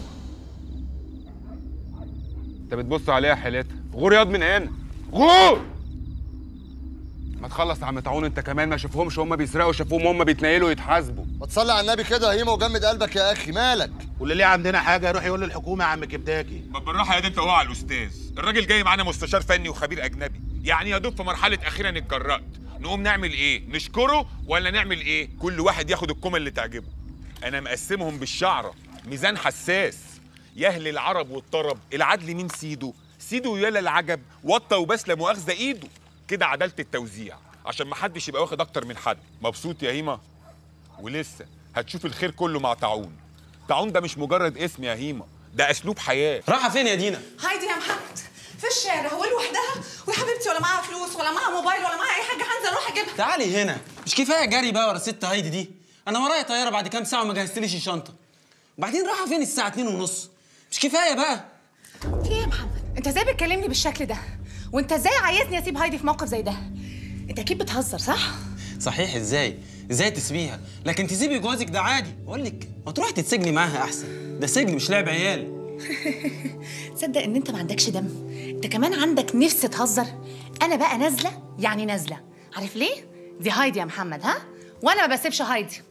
انت بتبص عليها حيلتها غور ياض من هنا غور ما تخلص يا عم طاعون انت كمان ما شافهمش هم بيسرقوا شافوهم هم بيتنيلوا يتحاسبوا
ما تصلي على النبي كده يا هيما وجمد قلبك يا اخي مالك
واللي ليه عندنا حاجه يروح يقول للحكومه يا عم كبداكي
ما بالراحه يا دي انت هو على الاستاذ الراجل جاي معانا مستشار فني وخبير اجنبي يعني يا دوب في مرحله اخيرا اتجرأت نقوم نعمل ايه نشكره ولا نعمل ايه كل واحد ياخد الكومه اللي تعجبه انا مقسمهم بالشعره ميزان حساس يهل العرب والطرب العدل مين سيده سيده يلا العجب وطى وبس لا مؤاخذه ايده كده عداله التوزيع عشان ما حدش يبقى واخد اكتر من حد مبسوط يا هيما ولسه هتشوف الخير كله مع طاعون طاعون ده مش مجرد اسم يا هيما ده اسلوب حياه
رايحه فين يا دينا
هايدي يا محمد في الشارع ولوحدها ويا حبيبتي ولا معاها فلوس ولا معاها موبايل ولا معاها اي حاجه هنزل اروح اجيبها
تعالي هنا مش كفايه جري بقى ورا الست هايدي دي انا ورايا طياره بعد كام ساعه وما جهزتليش الشنطه وبعدين رايحه فين الساعه 2 ونص مش كفايه بقى
في ايه يا محمد انت ازاي بتكلمني بالشكل ده وانت ازاي عايزني اسيب هايدي في موقف زي ده انت اكيد بتهزر صح
صحيح ازاي ازاي تسيبيها لكن تسيبي جوازك ده عادي اقول لك ما تروحي تتسجني معاها احسن ده سجن مش لعب عيال
تصدق ان انت ما عندكش دم انت كمان عندك نفس تهزر انا بقى نازله يعني نازله عارف ليه دي هايدي يا محمد ها وانا ما بسيبش هايدي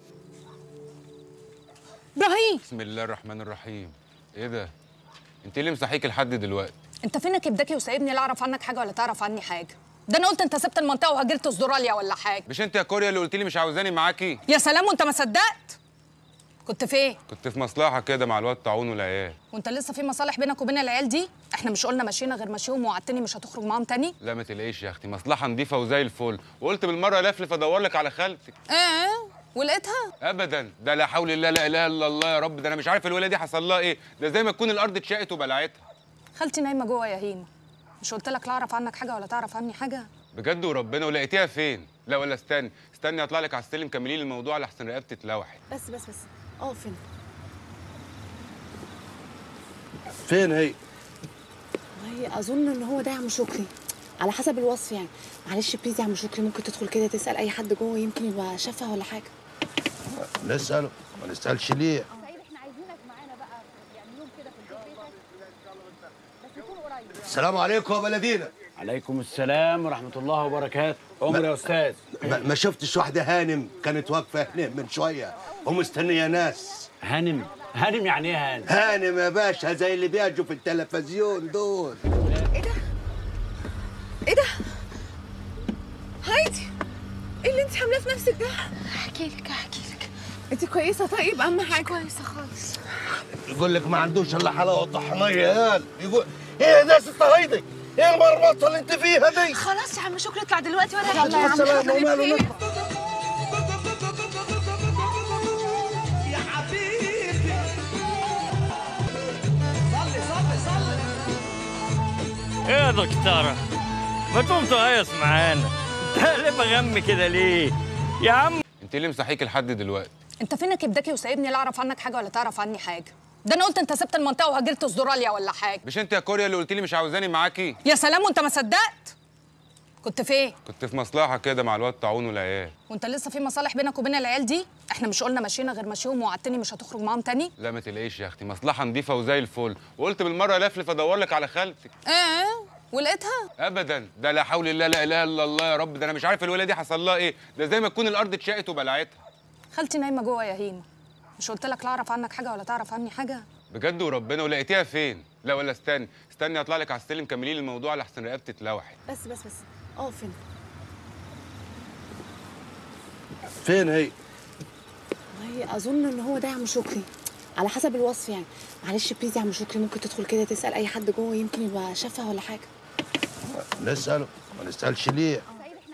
ابراهيم
بسم الله الرحمن الرحيم ايه ده انت ليه مصحيك لحد دلوقتي
انت فينك ابداكي وسايبني لا اعرف عنك حاجه ولا تعرف عني حاجه ده انا قلت انت سبت المنطقه وهاجرت استراليا ولا حاجه
مش انت يا كوريا اللي قلت لي مش عاوزاني معاكي
يا سلام وانت ما صدقت كنت فين
كنت في مصلحه كده مع الواد طاعون والعيال
وانت لسه في مصالح بينك وبين العيال دي احنا مش قلنا مشينا غير مشيهم ووعدتني مش هتخرج معاهم تاني
لا ما تلاقيش يا اختي مصلحه نظيفه وزي الفل وقلت بالمره لفلف ادور لك على خالتك
ايه ولقيتها
ابدا ده لا حول الله لا اله الا الله يا رب ده انا مش عارف الولاده دي حصل لها ايه ده زي ما تكون الارض اتشقت وبلعتها
خالتي نايمه جوه يا هيما مش قلت لك لا اعرف عنك حاجه ولا تعرف عني حاجه
بجد وربنا ولقيتيها فين لا ولا استني استني اطلع لك على السلم كملي لي الموضوع لحسن رقبتي اتلوحت
بس بس بس اه فين
فين هي
والله اظن ان هو ده يا عم شكري على حسب الوصف يعني معلش بليز يا عم شكري ممكن تدخل كده تسال اي حد جوه يمكن يبقى شافها ولا حاجه
نساله ما نسالش ليه السلام عليكم يا بلدينا
عليكم السلام ورحمه الله وبركاته عمر يا استاذ
ما, ما شفتش واحده هانم كانت واقفه هنا من شويه ومستنيه ناس
هانم هانم يعني ايه هانم
هانم يا باشا زي اللي بيجوا في التلفزيون دول
ايه ده هايدي ايه اللي انت عاملاه في نفسك ده
احكي لك احكي لك
انت كويسه طيب اهم حاجه
كويسه خالص
يقول لك ما عندوش الا حلاوه طحنيه يا قال يقول ايه ده يا ست هايدي ايه المرمطه اللي انت فيها دي
خلاص يا عم شكري اطلع دلوقتي وانا
يلا يا عم
السلامة
شكري
وماله
فين؟
نطلع.
يا حبيبي صلي صلي صلي
ايه يا دكتورة ما تقوم تهيص معانا
تقلب غم كده ليه يا عم
انت ليه مصحيك لحد دلوقتي
انت فينك ابداكي وسايبني لا اعرف عنك حاجه ولا تعرف عني حاجه ده انا قلت انت سبت المنطقه وهاجرت استراليا ولا حاجه
مش انت يا كوريا اللي قلت لي مش عاوزاني معاكي
يا سلام وانت ما صدقت كنت فين
كنت في مصلحه كده مع الواد طاعون والعيال
وانت لسه في مصالح بينك وبين العيال دي احنا مش قلنا مشينا غير مشيهم ووعدتني مش هتخرج معاهم تاني
لا ما تلاقيش يا اختي مصلحه نظيفه وزي الفل وقلت بالمره لفلف ادور لك على خالتك
ايه ولقيتها
ابدا ده لا حول الله لا اله الا الله يا رب ده انا مش عارف الولاده دي حصل لها ايه ده زي ما تكون الارض اتشقت وبلعتها
خالتي نايمه جوه يا هيما مش قلت لك لا اعرف عنك حاجه ولا تعرف عني حاجه
بجد وربنا ولقيتيها فين لا ولا استني استني اطلع لك على السلم كملي لي الموضوع لحسن رقبتي اتلوحت
بس بس بس اه فين
فين هي؟
والله اظن ان هو ده يا عم شكري على حسب الوصف يعني معلش بليز يا عم شكري ممكن تدخل كده تسال اي حد جوه يمكن يبقى شافها ولا حاجه
نسأله ما نسألش ليه؟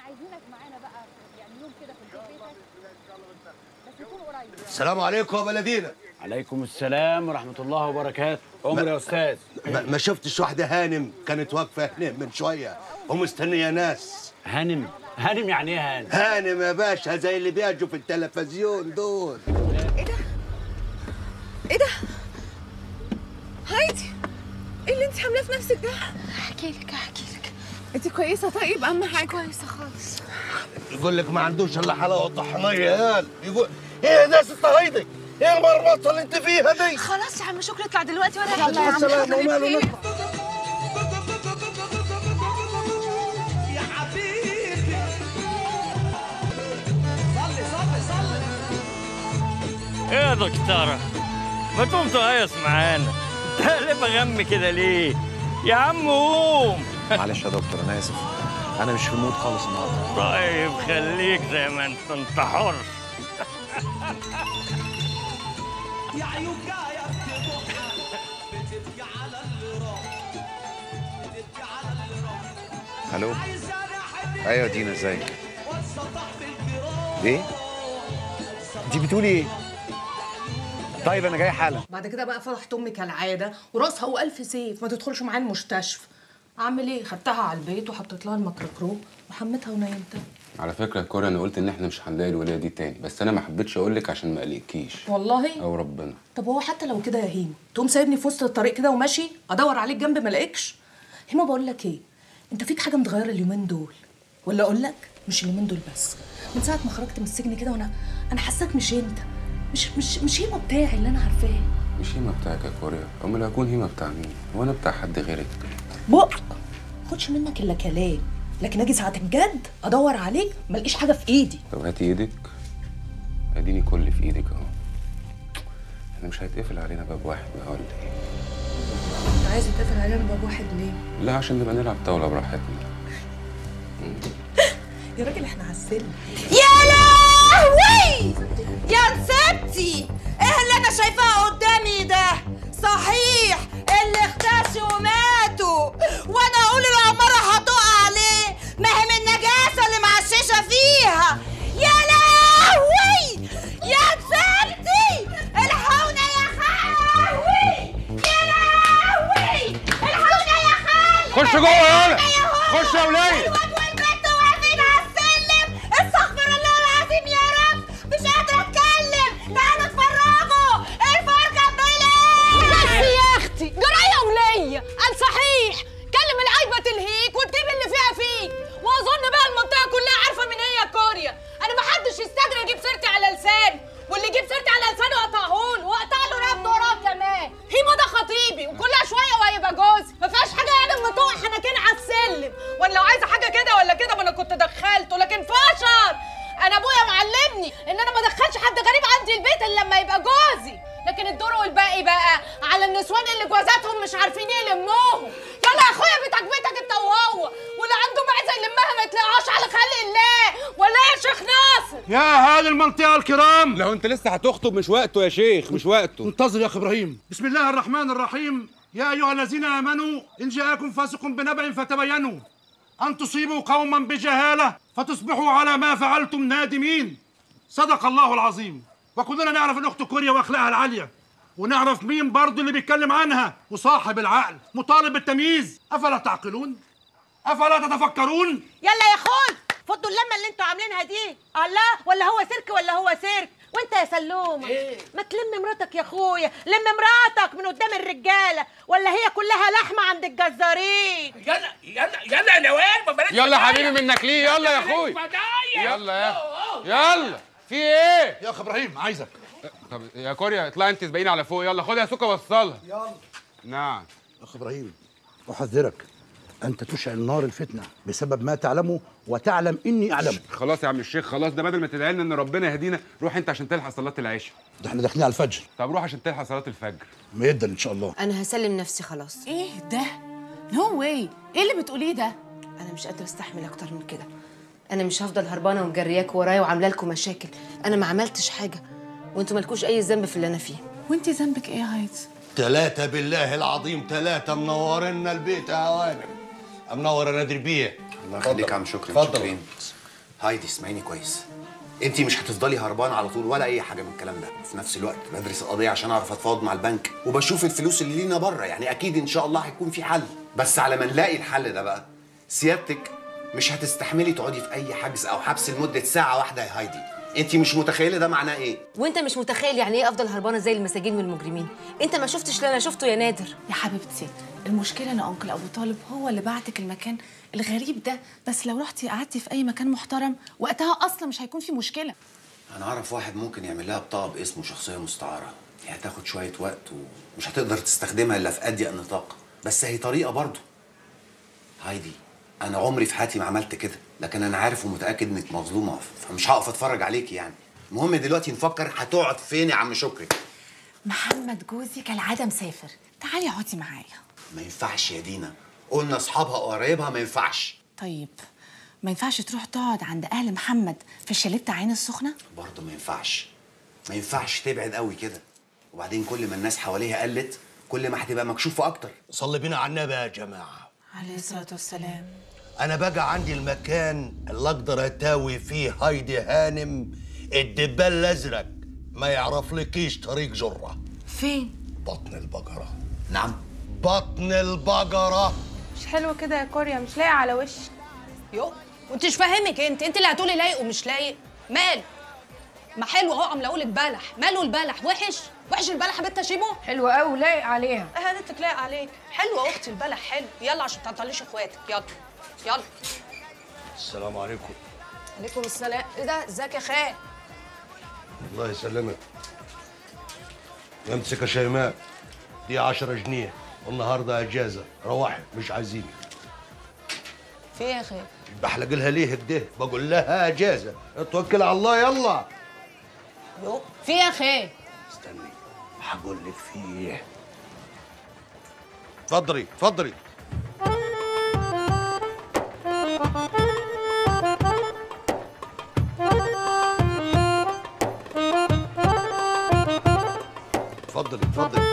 السلام عليكم يا بلدينا
عليكم السلام ورحمة الله وبركاته عمر يا أستاذ
ما, ما شفتش واحدة هانم كانت واقفة هنا من شوية ومستنية ناس
هانم هانم يعني ايه هانم؟
هانم يا باشا زي اللي بيجوا في التلفزيون دول
ايه ده هايدي ايه اللي انت عاملاه في نفسك ده احكي لك احكي لك انت كويسه طيب اهم حاجه كويسه خالص
يقول لك ما عندوش الا حلاوة طحنية يا قال يقول ايه ده ست هايدي ايه المرمطة اللي انت فيها دي
خلاص يا عم شكري اطلع دلوقتي ولا
يلا يا عم السلامة
حبيبي
وماله
إيه؟
نطلع.
يا حبيبي صلي صلي صلي
ايه يا دكتورة ما تقوم تهيص معانا تقلب غم كده ليه يا عم قوم
معلش يا دكتور انا اسف انا مش في المود خالص النهارده
طيب خليك زي ما انت انت حر
يا عيون جايه بتضحك بتبكي على اللي راح بتبكي على اللي راح
الو
عايز انا احب
ايوه دينا ازيك
واتسطح بالجراح
ايه انت بتقولي ايه طيب انا جاي حالا
بعد كده بقى فضحت امي كالعاده وراسها والف سيف ما تدخلش معايا المستشفى اعمل ايه خدتها على البيت وحطيت لها الميكروكروب وحمتها ونيمتها
على فكره يا كوريا انا قلت ان احنا مش هنلاقي الولايه دي تاني بس انا ما حبيتش اقول لك عشان ما اقلقكيش
والله
او ربنا
طب هو حتى لو كده يا هيما تقوم سايبني في وسط الطريق كده وماشي ادور عليك جنب ما الاقيكش هيما بقول لك ايه انت فيك حاجه متغيره اليومين دول ولا اقول لك مش اليومين دول بس من ساعه ما خرجت من السجن كده وانا انا حاساك مش انت مش مش مش هيما بتاعي اللي انا عارفاه
مش هيما بتاعك يا كوريا امال هكون هيما بتاع مين هو انا بتاع حد غيرك
بق خدش منك الا كلام لكن اجي ساعه الجد ادور عليك ما الاقيش حاجه في ايدي
طب هاتي ايدك اديني كل في ايدك اهو احنا مش هيتقفل علينا باب واحد بقى ولا ايه
انت عايز يتقفل علينا باب واحد ليه
لا عشان نبقى نلعب طاوله براحتنا
يا راجل احنا على السلم
يا لهوي يا نسبتي ايه اللي انا شايفاه قدامي ده صحيح اللي اختشوا وماتوا وانا اقول العمارة هتقع عليه ما هي من النجاسة اللي معششة فيها يا لهوي يا نسبتي الحقونا يا خاوي يا لهوي الحقونا يا خالي
خش جوه يالا خش يا ولاد
والبنت واقفين على السلم استغفر الله العظيم يا رب مش قادرة اتكلم تعالوا اتفرجوا الفرجة بلاد
بس يا اختي جرايه وليا قال صحيح كلم العيبه تلهيك وتجيب اللي فيها فيك واظن بقى المنطقه كلها عارفه من هي كوريا انا ما حدش يستجري يجيب سيرتي على لساني واللي يجيب سيرتي على لسانه اقطعهوله واقطع له رقبته وراه كمان هيما ده خطيبي وكلها شويه وهيبقى جوزي ما فيهاش حاجه يعني اما تقع حنكين على السلم وانا لو عايزه حاجه كده ولا كده ما انا كنت دخلته لكن فشل انا ابويا معلمني ان انا ما ادخلش حد غريب عندي البيت الا لما يبقى جوزي لكن الدور والباقي بقى على النسوان اللي جوازاتهم مش عارفين يلموهم يلا يا اخويا بيتك بيتك انت وهو واللي عنده معزه يلمها ما يطلعهاش على خلق الله ولا يا شيخ ناصر
يا اهالي المنطقة الكرام
لو انت لسه هتخطب مش وقته يا شيخ مش وقته
انتظر يا اخي ابراهيم بسم الله الرحمن الرحيم يا ايها الذين امنوا ان جاءكم فاسق بنبأ فتبينوا ان تصيبوا قوما بجهاله فتصبحوا على ما فعلتم نادمين صدق الله العظيم وكلنا نعرف ان اخت كوريا واخلاقها العاليه ونعرف مين برضه اللي بيتكلم عنها وصاحب العقل مطالب بالتمييز افلا تعقلون افلا تتفكرون
يلا يا خول
فضوا اللمه اللي انتوا عاملينها دي الله ولا هو سيرك ولا هو سيرك وانت يا سلومه
إيه؟
ما تلم مراتك يا اخويا لم مراتك من قدام الرجاله ولا هي كلها لحمه عند الجزارين
يلا يلا يلا يا نوال ما بلاش
يلا
بداية.
حبيبي منك ليه يلا يا اخوي
بداية.
يلا يا يلا في ايه
يا اخ ابراهيم عايزك
طب يا كوريا اطلعي انت سبقيني على فوق يلا خد يا سوكا وصلها
يلا
نعم
اخ ابراهيم احذرك انت تشعل نار الفتنه بسبب ما تعلمه وتعلم اني اعلمه
خلاص يا عم الشيخ خلاص ده بدل ما تدعي لنا ان ربنا يهدينا روح انت عشان تلحق صلاه العشاء
ده احنا داخلين على الفجر
طب روح عشان تلحق صلاه الفجر
ميدا ان شاء الله
انا هسلم نفسي خلاص
ايه ده نو واي ايه اللي بتقوليه ده
انا مش قادره استحمل اكتر من كده انا مش هفضل هربانه ومجرياك ورايا وعامله لكم مشاكل انا ما عملتش حاجه وانتوا مالكوش اي ذنب في اللي انا فيه
وانت ذنبك ايه يا هايدي
ثلاثة بالله العظيم ثلاثة منورنا البيت يا هوانم منور انا ادري بيه
الله يخليك يا عم شكري
اتفضل.
متشكرين. هايدي اسمعيني كويس انت مش هتفضلي هربانه على طول ولا اي حاجه من الكلام ده في نفس الوقت بدرس القضيه عشان اعرف اتفاوض مع البنك وبشوف الفلوس اللي لينا بره يعني اكيد ان شاء الله هيكون في حل بس على ما نلاقي الحل ده بقى سيادتك مش هتستحملي تقعدي في اي حجز او حبس لمده ساعه واحده يا هايدي انت مش متخيله ده معناه ايه
وانت مش متخيل يعني ايه افضل هربانه زي المساجين والمجرمين انت ما شفتش اللي انا شفته يا نادر
يا حبيبتي المشكله ان انكل ابو طالب هو اللي بعتك المكان الغريب ده بس لو رحتي قعدتي في اي مكان محترم وقتها اصلا مش هيكون في مشكله
انا اعرف واحد ممكن يعمل لها بطاقه باسمه شخصيه مستعاره هي هتاخد شويه وقت ومش هتقدر تستخدمها الا في اضيق نطاق بس هي طريقه برضه هايدي انا عمري في حياتي ما عملت كده لكن انا عارف ومتاكد انك مظلومه فمش هقف اتفرج عليكي يعني المهم دلوقتي نفكر هتقعد فين يا عم شكري
محمد جوزي كالعاده مسافر تعالي اقعدي معايا
ما ينفعش يا دينا قلنا اصحابها وقرايبها ما ينفعش
طيب ما ينفعش تروح تقعد عند اهل محمد في الشاليه بتاع عين السخنه
برضه ما ينفعش ما ينفعش تبعد قوي كده وبعدين كل ما الناس حواليها قلت كل ما هتبقى مكشوفه اكتر
صلي بينا على النبي يا جماعة
عليه الصلاه والسلام
أنا بقى عندي المكان اللي أقدر أتاوي فيه هايدي هانم الدبال الأزرق ما يعرفلكيش طريق جرة
فين
بطن البقرة
نعم
بطن البقرة
مش حلو كده يا كوريا مش لايقه على وشي
يو وانتش فاهمك انت انت اللي هتقولي لايق ومش لايق مال ما حلو اهو عم اقول لك بلح ماله البلح وحش وحش البلح يا بنت شيبو
حلوه قوي لايق عليها
اه هانتك لايق عليك حلوه يا اختي البلح حلو يلا عشان تعطليش اخواتك يلا يلا
السلام عليكم
عليكم السلام ايه ده ازيك يا خال
الله يسلمك امسك يا شيماء دي 10 جنيه والنهارده اجازه روحي مش عايزيني
في ايه يا خال
بحلق لها ليه كده بقول لها اجازه اتوكل على الله يلا
يو في ايه يا خال
استني هقول لك في ايه اتفضلي اتفضلي اتفضلي اتفضلي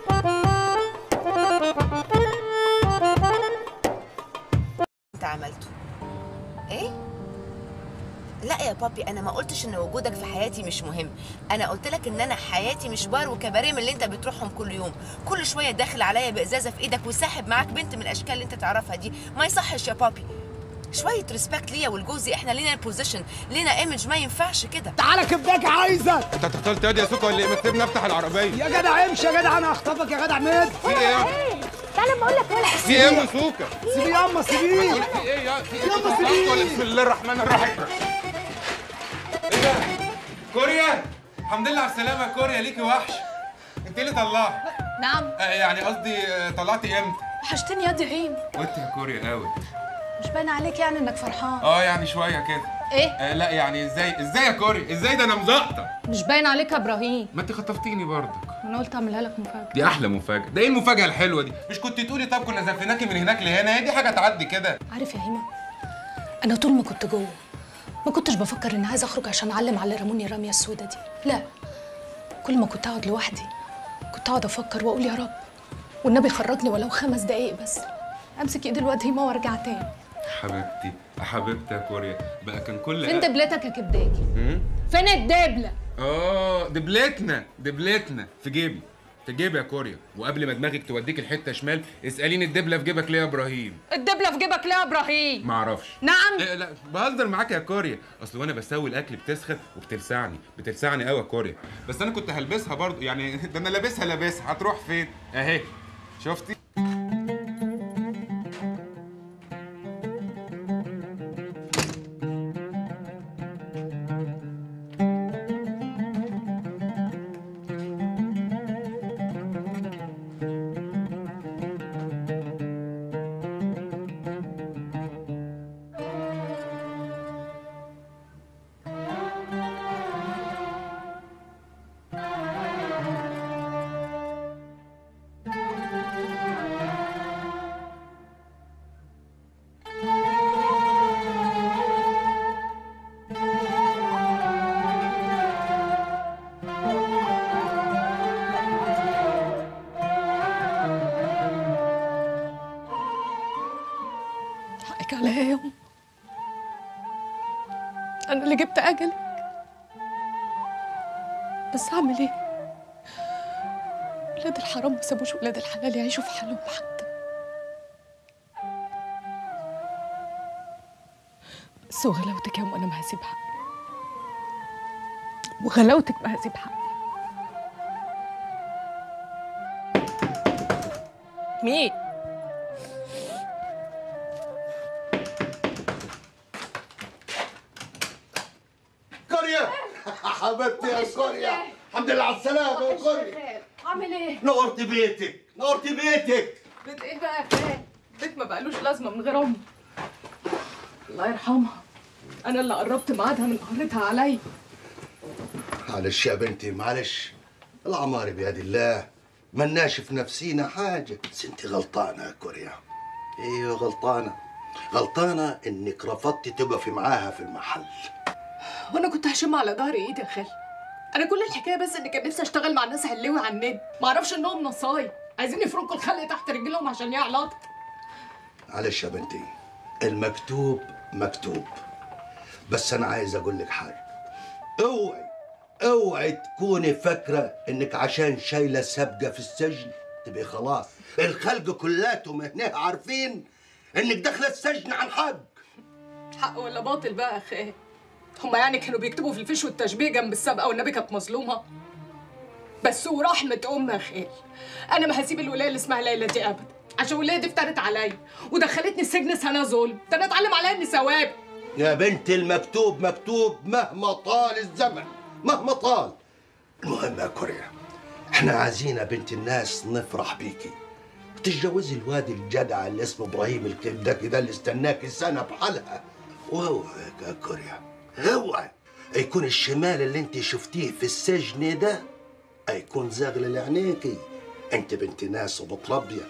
انت عملته ايه لا يا بابي انا ما قلتش ان وجودك في حياتي مش مهم انا قلت لك ان انا حياتي مش بار وكباريه من اللي انت بتروحهم كل يوم كل شويه داخل عليا بازازه في ايدك وساحب معاك بنت من الاشكال اللي انت تعرفها دي ما يصحش يا بابي شويه ريسبكت ليا ولجوزي احنا لينا بوزيشن لينا ايمج ما ينفعش كده
تعالى كبداك عايزك
انت هتختار يا سوكا ولا ايه ما تسيبني افتح العربيه
يا جدع امشي يا جدع انا هخطفك يا جدع مد
في ايه
تعالى ما اقول لك ولا
في ايه يا ام سوكا
سيبيه ياما سيبيه
في ايه يا في ايه
يلا
انتوا
سيبيه.
ولا بسم الله الرحمن الرحيم ايه ده كوريا الحمد لله على السلامه يا كوريا ليكي وحش انت اللي طلعت
نعم
آه يعني قصدي آه، طلعتي امتى
وحشتني يا دعيم
وانت يا كوريا قوي
مش باين عليك يعني انك فرحان
اه يعني شويه كده
ايه
آه لا يعني ازاي ازاي يا كوريا ازاي ده انا مزقطه
مش باين عليك يا ابراهيم
ما انت خطفتيني برضك
انا قلت اعملها لك مفاجاه
دي احلى مفاجاه ده ايه المفاجاه الحلوه دي مش كنت تقولي طب كنا زفناكي من هناك لهنا هي دي حاجه تعدي كده
عارف يا هيما انا طول ما كنت جوه ما كنتش بفكر اني عايزه اخرج عشان اعلم على اللي رموني الرميه السوداء دي لا كل ما كنت اقعد لوحدي كنت اقعد افكر واقول يا رب والنبي خرجني ولو خمس دقايق بس امسك ايد الواد هيما وارجع تاني
حبيبتي حبيبتي يا كوريا بقى كان كل
فين دبلتك يا كبداكي
مم؟
فين الدبله
اه دبلتنا دبلتنا في جيبي في جيب يا كوريا وقبل ما دماغك توديك الحته شمال اساليني الدبله في جيبك ليه يا ابراهيم
الدبله في جيبك ليه يا ابراهيم
معرفش
نعم
إيه لا بهزر معاك يا كوريا اصل وانا بسوي الاكل بتسخن وبتلسعني بتلسعني قوي يا كوريا بس انا كنت هلبسها برضو يعني ده انا لابسها لابسها هتروح فين اهي شفتي
حقك عليا يا يوم انا اللي جبت اجلك بس اعمل ايه ولاد الحرام ما سابوش ولاد الحلال يعيشوا في حالهم حتى بس وغلاوتك يا ام انا ما هسيب حقي وغلاوتك ما هسيب حقي مين
كوريا حبيبتي يا كوريا الحمد لله على السلامة يا كوريا
عامل ايه؟
نورت بيتك نورت بيتك
بيت ايه بقى يا خال؟ بيت ما بقالوش لازمه من غير امي الله يرحمها انا اللي قربت ميعادها من قهرتها عليا
معلش يا بنتي معلش العمار بيد الله ملناش في نفسينا حاجة بس انت غلطانة يا كوريا ايوه غلطانة غلطانة انك رفضتي تقفي معاها في المحل
وانا كنت هشم على ظهر ايدي يا خال انا كل الحكايه بس ان كان نفسي اشتغل مع الناس حلوي على النت ما اعرفش انهم نصايب عايزين يفركوا الخلق تحت رجلهم عشان يعلط
معلش يا بنتي المكتوب مكتوب بس انا عايز اقول لك حاجه اوعي اوعي تكوني فاكره انك عشان شايله سابقه في السجن تبقي خلاص الخلق كلاتهم هنا عارفين انك داخله السجن عن حق
حق ولا باطل بقى يا خال هما يعني كانوا بيكتبوا في الفيش والتشبيه جنب السابقه والنبي كانت مظلومه بس ورحمه ام يا خال انا ما هسيب الولايه اللي اسمها ليلى دي ابدا عشان الولايه دي افترت عليا ودخلتني السجن سنه ظلم ده انا اتعلم عليها اني ثواب
يا بنت المكتوب مكتوب مهما طال الزمن مهما طال المهم يا كوريا احنا عايزين يا بنت الناس نفرح بيكي تتجوزي الواد الجدع اللي اسمه ابراهيم الكبده كده اللي استناكي سنه بحالها واوعى يا كوريا اوعى يكون الشمال اللي انت شفتيه في السجن ده هيكون زاغل لعينيكي انت بنت ناس ومتربيه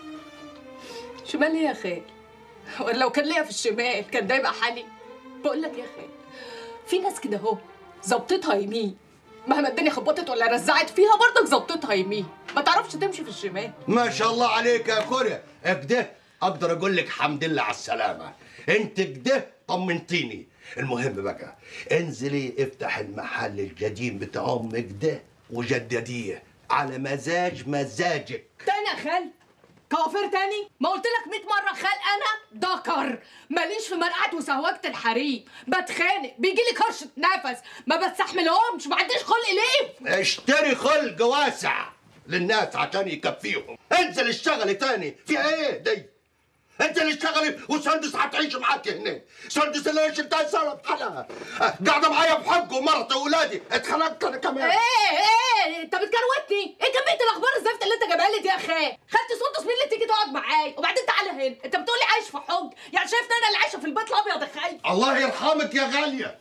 شمال ايه يا خال ولا لو كان ليا في الشمال كان ده يبقى حالي بقول لك يا خال في ناس كده اهو ظبطتها يمين مهما الدنيا خبطت ولا رزعت فيها برضك ظبطتها يمين ما تعرفش تمشي في الشمال
ما شاء الله عليك يا كوريا كده اقدر اقول لك حمد لله على السلامه انت كده طمنتيني المهم بقى انزلي افتح المحل القديم بتاع امك ده وجدديه على مزاج مزاجك
تاني يا خال كوافير تاني ما قلت لك 100 مره خال انا دكر ماليش في مرقعه وسهوجه الحريم بتخانق بيجي لي كرشه نفس ما بستحملهمش ما عنديش خلق ليه
اشتري خلق واسع للناس عشان يكفيهم انزل اشتغلي تاني في ايه دي انت اللي اشتغلي وسندس هتعيش معاك هنا سندس اللي انا شلتها سنه بحالها قاعده معايا بحق ومرتي واولادي اتخنقت انا كمان
ايه ايه انت بتكروتني ايه كميه الاخبار الزفت اللي انت جايبها لي دي يا خال خدت سندس مين اللي تيجي تقعد معايا وبعدين تعالى هنا انت بتقولي عايش في حج يعني شايف ان انا اللي عايشه في البيت الابيض يا خال
الله يرحمك يا غاليه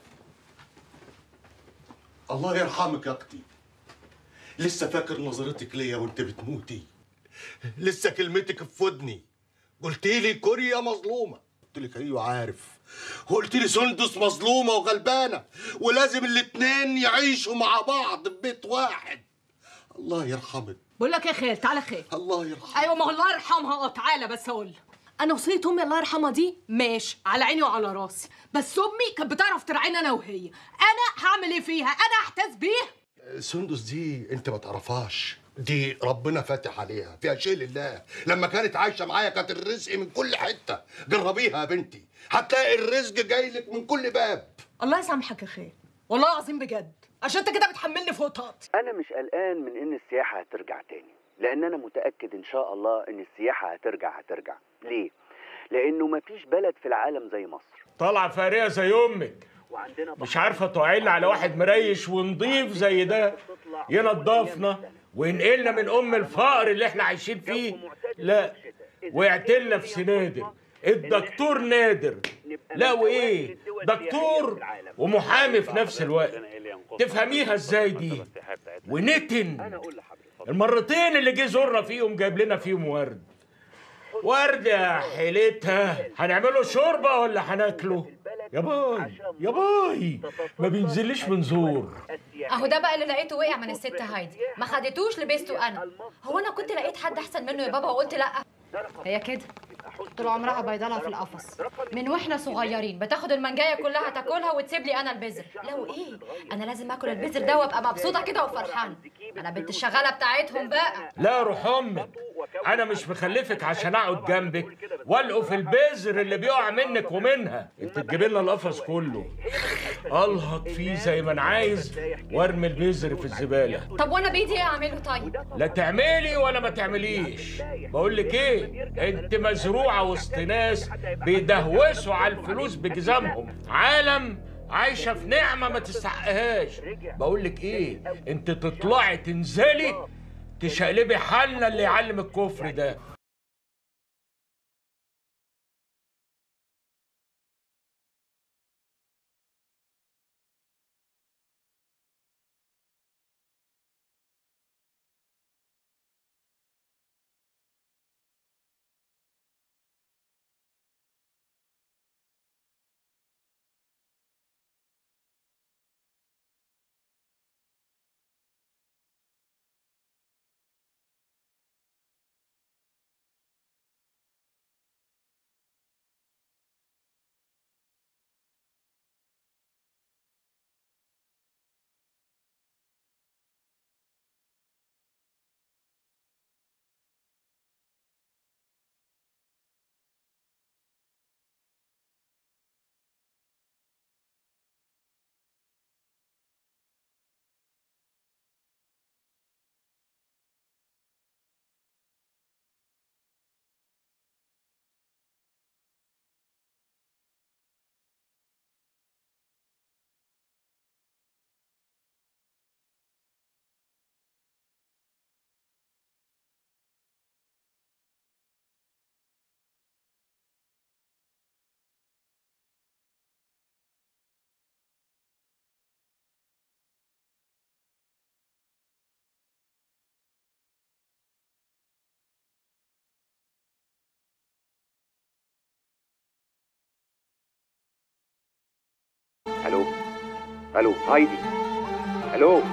الله يرحمك يا اختي لسه فاكر نظرتك ليا وانت بتموتي لسه كلمتك في ودني قلت لي كوريا مظلومه قلت لك ايوه عارف وقلت لي سندس مظلومه وغلبانه ولازم الاتنين يعيشوا مع بعض في بيت واحد الله يرحمك
بقول لك يا خال تعالى خال
الله يرحمك
ايوه ما هو الله يرحمها اه تعالى بس اقول لك. انا وصيه امي الله يرحمها دي ماشي على عيني وعلى راسي بس امي كانت بتعرف تراعيني انا وهي انا هعمل ايه فيها انا احتاس بيها
سندس دي انت ما تعرفهاش دي ربنا فاتح عليها فيها شيء لله لما كانت عايشه معايا كانت الرزق من كل حته جربيها يا بنتي هتلاقي الرزق جاي لك من كل باب
الله يسامحك يا خير والله العظيم بجد عشان انت كده بتحملني فوق طاقتي
انا مش قلقان من ان السياحه هترجع تاني لان انا متاكد ان شاء الله ان السياحه هترجع هترجع ليه لانه مفيش بلد في العالم زي مصر
طالعه فاريه زي امك مش عارفه توعيلنا على واحد مريش ونضيف زي ده ينضفنا وينقلنا من ام الفقر اللي احنا عايشين فيه لا ويعتلنا في سنادر الدكتور نادر لا وايه دكتور ومحامي في نفس الوقت تفهميها ازاي دي ونتن المرتين اللي جه زورنا فيهم جايب لنا فيهم ورد ورد يا حيلتها هنعمله شوربه ولا هناكله يا باي يا باي ما بينزلش من زور
اهو ده بقى اللي لقيته وقع من الست هايدي ما خدتوش لبسته انا هو انا كنت لقيت حد احسن منه يا بابا وقلت لا هي كده طول عمرها بيضلها في القفص من واحنا صغيرين بتاخد المنجايه كلها تاكلها وتسيب لي انا البذر لو ايه انا لازم اكل البذر ده وابقى مبسوطه كده وفرحانه انا بنت الشغاله بتاعتهم بقى
لا روح امك انا مش مخلفك عشان اقعد جنبك والقوا في البذر اللي بيقع منك ومنها انت تجيب لنا القفص كله الهط فيه زي ما انا عايز وارمي البذر في الزباله
طب وانا بايدي ايه اعمله طيب
لا تعملي ولا ما تعمليش بقول لك ايه انت مزروعه وسط ناس بيدهوسوا على الفلوس بجزامهم عالم عايشه في نعمه ما تستحقهاش بقول لك ايه انت تطلعي تنزلي تشقلبي حالنا اللي يعلم الكفر ده
الو الو هايدي الو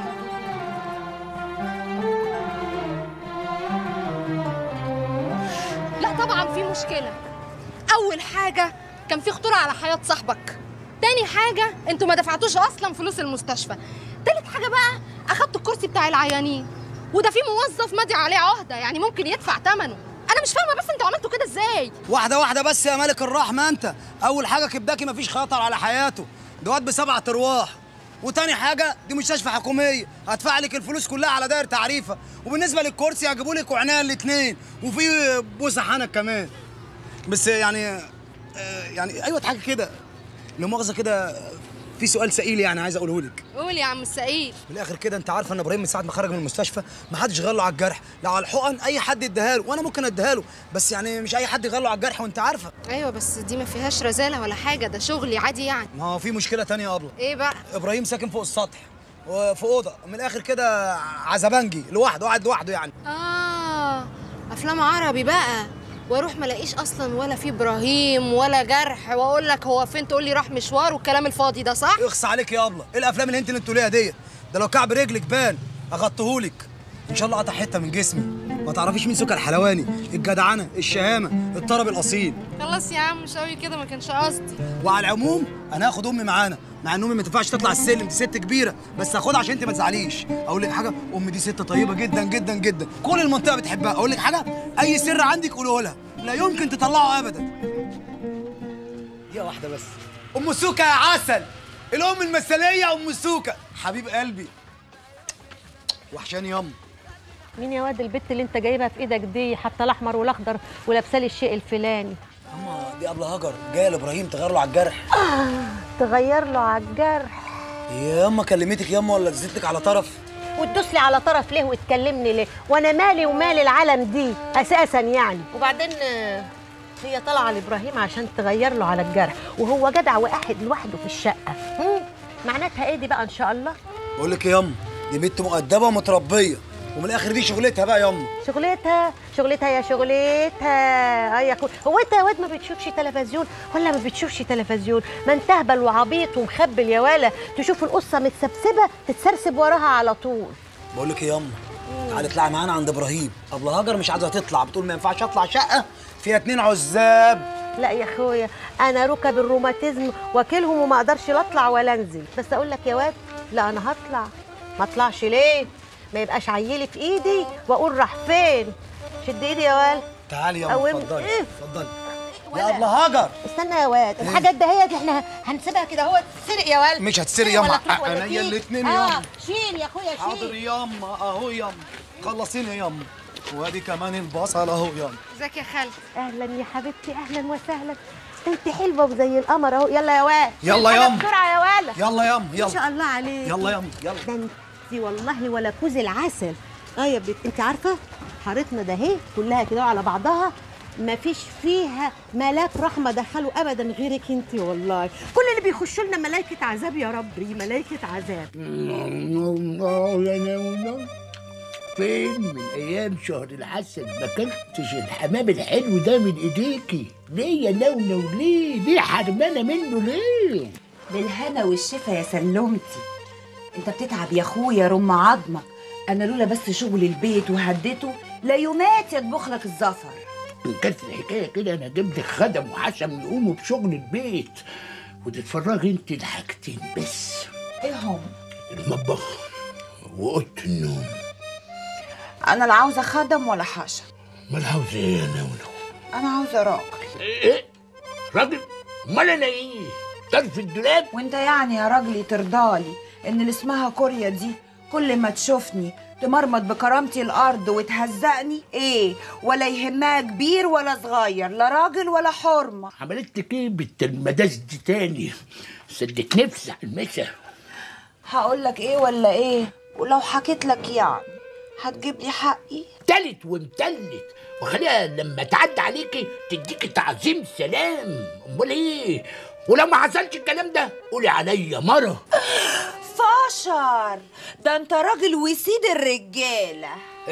لا طبعا في مشكلة أول حاجة كان في خطورة على حياة صاحبك تاني حاجة انتوا ما دفعتوش أصلا فلوس المستشفى تالت حاجة بقى أخدتوا الكرسي بتاع العيانين وده في موظف ماضي عليه عهدة يعني ممكن يدفع ثمنه أنا مش فاهمة بس انتوا عملتوا كده ازاي
واحدة واحدة بس يا ملك الرحمة أنت أول حاجة كبداكي مفيش خطر على حياته ده واد بسبعة أرواح وتاني حاجة دي مستشفى حكومية هدفع لك الفلوس كلها على داير تعريفة وبالنسبة للكرسي هجيبوا لك وعناية الاتنين وفي بوسة حنك كمان بس يعني آه، يعني أيوة حاجة كده لا مؤاخذة كده في سؤال سئيل يعني عايز أقوله لك
قول يا عم السقيل
من الاخر كده انت عارفه ان ابراهيم من ساعه ما خرج من المستشفى ما حدش غير له على الجرح لا على الحقن اي حد اداها له وانا ممكن اديها له بس يعني مش اي حد يغير له على الجرح وانت عارفه
أيوة بس دي ما فيهاش رزالة ولا حاجة ده شغلي عادي يعني
ما هو في مشكله تانية يا ابله
إيه بقى
ابراهيم ساكن فوق السطح وفي اوضه من الاخر كده عزبنجي لوحده قاعد لوحده يعني
آه أفلام عربي بقى واروح ما الاقيش اصلا ولا في ابراهيم ولا جرح واقول لك هو فين تقول لي راح مشوار والكلام الفاضي ده صح
اخص عليك يا ابله ايه الافلام اللي انت اللي بتقوليها ديت ده لو كعب رجلك بان اغطيهولك ان شاء الله قطع حته من جسمي ما تعرفيش مين سكر الحلواني الجدعنه الشهامه الطرب الاصيل
خلاص يا عم مش قوي كده ما كانش قصدي
وعلى العموم انا هاخد امي معانا مع ان امي ما تنفعش تطلع السلم دي ست كبيره بس هاخدها عشان انت ما تزعليش اقول لك حاجه امي دي ست طيبه جدا جدا جدا كل المنطقه بتحبها اقول لك حاجه اي سر عندك قوله لها لا يمكن تطلعه ابدا دقيقه واحده بس ام سوكا يا عسل الام المثاليه ام سوكا حبيب قلبي وحشاني ياما
مين يا واد البت اللي انت جايبها في ايدك دي حتى الاحمر والاخضر ولابسه لي الشيء الفلاني
ياما دي قبل هجر جايه لابراهيم تغير له على الجرح
تغير له على الجرح
يا ياما كلمتك ياما ولا نزلت لك على طرف
وتدوس لي على طرف ليه وتكلمني ليه وانا مالي ومال العالم دي اساسا يعني وبعدين آه، هي طالعه لابراهيم عشان تغير له على الجرح وهو جدع وقاعد لوحده في الشقه هم؟ معناتها ايه دي بقى ان شاء الله
بقول لك إيه ياما دي بنت مؤدبه ومتربيه ومن الاخر دي شغلتها بقى ياما
شغلتها شغلتها يا شغلتها اي يا اخويا هو انت يا واد ما بتشوفش تلفزيون ولا ما بتشوفش تلفزيون ما انت اهبل وعبيط ومخبل يا ولا تشوف القصه متسبسبه تتسرسب وراها على طول
بقول لك إيه ياما تعالي اطلعي معانا عند ابراهيم قبل هجر مش عايزه تطلع بتقول ما ينفعش اطلع شقه فيها اتنين عزاب
لا يا اخويا انا ركب الروماتيزم واكلهم وما اقدرش لا اطلع ولا انزل بس اقول لك يا واد لا انا هطلع ما اطلعش ليه ما يبقاش عيلي في ايدي واقول راح فين شد ايدي يا واد
تعالي ياما
قوم-
اتفضلي
إيه؟
اتفضلي يا قبل هجر
استنى يا واد الحاجات دهيت احنا هنسيبها كده هو تتسرق يا واد
مش هتسرق
ولا
ياما
تروح ولا
عينيا
تيجي.
الاتنين
اه
ياما
شيل يا اخويا شيل
حاضر ياما اهو ياما خلصيني ياما وادي كمان البصل اهو ياما
ازيك يا خالد اهلا يا حبيبتي اهلا وسهلا انت حلوه وزي القمر اهو يلا يا واد
يلا
الحاجة
ياما.
بسرعه يا ولا
يلا ياما
ما
يلا
شاء الله عليك
يلا ياما يلا
ده انت والله ولا كوز العسل اه يا بنت انت عارفه حارتنا ده اهي كلها كده على بعضها ما فيش فيها ملاك رحمه دخلوا ابدا غيرك انت والله كل اللي بيخشوا لنا ملائكه عذاب يا ربي ملائكه عذاب
فين من ايام شهر العسل ما كلتش الحمام الحلو ده من ايديكي ليه يا نونو ليه ليه حرمانه منه ليه
بالهنا والشفا يا سلومتي انت بتتعب يا اخويا رم عظمك انا لولا بس شغل البيت وهدته لا يومات يطبخ لك الزفر
ان كانت الحكايه كده انا اجيب لك خدم وحشم يقوموا بشغل البيت وتتفرجي انت لحاجتين بس
ايه هم
المطبخ واوضه النوم
انا لا عاوزه خدم ولا حشم
امال عاوزه ايه يا نونو
انا عاوزه راجل
ايه راجل امال انا ايه طرف الدولاب
وانت يعني يا راجلي ترضالي ان اللي اسمها كوريا دي كل ما تشوفني تمرمط بكرامتي الارض وتهزقني ايه ولا يهمها كبير ولا صغير لا راجل ولا حرمه
عملت لك ايه بالتلمداس دي تاني صدق نفسي على المسا
هقول لك ايه ولا ايه ولو حكيت لك يعني هتجيب لي حقي
تلت وامتلت وخليها لما تعدي عليكي تديكي تعظيم سلام امال ايه ولو ما حصلش الكلام ده قولي عليا مره
فاشر ده انت راجل وسيد الرجاله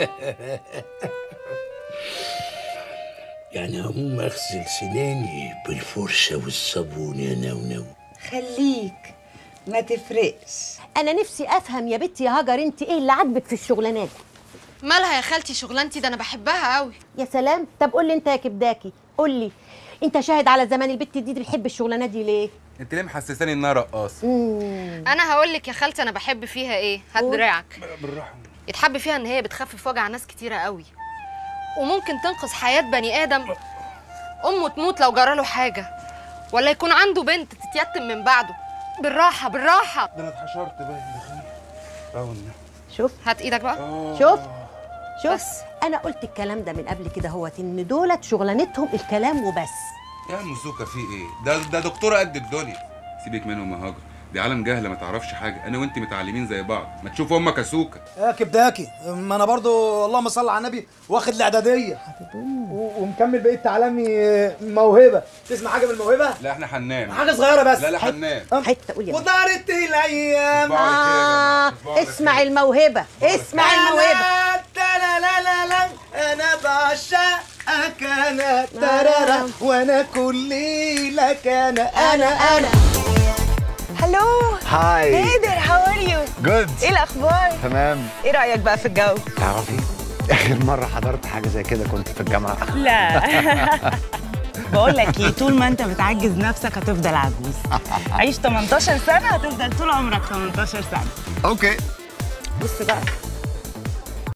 يعني هقوم اغسل سناني بالفرشه والصابون يا نونو
خليك ما تفرقش انا نفسي افهم يا بنتي يا هاجر انت ايه اللي عاجبك في الشغلانات
مالها يا خالتي شغلانتي ده انا بحبها قوي
يا سلام طب قول لي انت يا كبداكي قول لي انت شاهد على زمان البت دي بتحب الشغلانات دي ليه
انت ليه محسساني انها رقاصه
انا هقول لك يا خالتي انا بحب فيها ايه هات
قول.
دراعك
بالراحه
يتحب فيها ان هي بتخفف وجع ناس كتيره قوي وممكن تنقذ حياه بني ادم امه تموت لو جراله حاجه ولا يكون عنده بنت تتيتم من بعده بالراحه بالراحه
ده انا اتحشرت باين دخلني
شوف
هات ايدك بقى
شوف شوف بس. انا قلت الكلام ده من قبل كده هوت ان دولت شغلانتهم الكلام وبس
يا موسوكا في ايه ده ده دكتوره قد الدنيا سيبك منهم يا هاجر دي عالم جهله ما تعرفش حاجه انا وانت متعلمين زي بعض ما تشوف امك يا سوكا
يا كبداكي ما انا برضو اللهم صل على النبي واخد الاعداديه و- ومكمل بقيه تعلمي موهبه تسمع حاجه من الموهبه
لا احنا حنان
حاجه صغيره بس
لا لا حنان
حته قول يا
ودارت الايام
آه اسمع الموهبه اسمع الموهبه
لا لا لا لا انا بعشقك انا ترارا وانا كل ليلك انا انا انا
هلو
هاي
هيدر هاو ار يو
جود
ايه الاخبار
تمام
ايه رايك بقى في الجو
تعرفي اخر مره حضرت حاجه زي كده كنت في الجامعه
لا بقول لك ايه طول ما انت بتعجز نفسك هتفضل عجوز عيش 18 سنه هتفضل طول عمرك 18 سنه
اوكي
بص بقى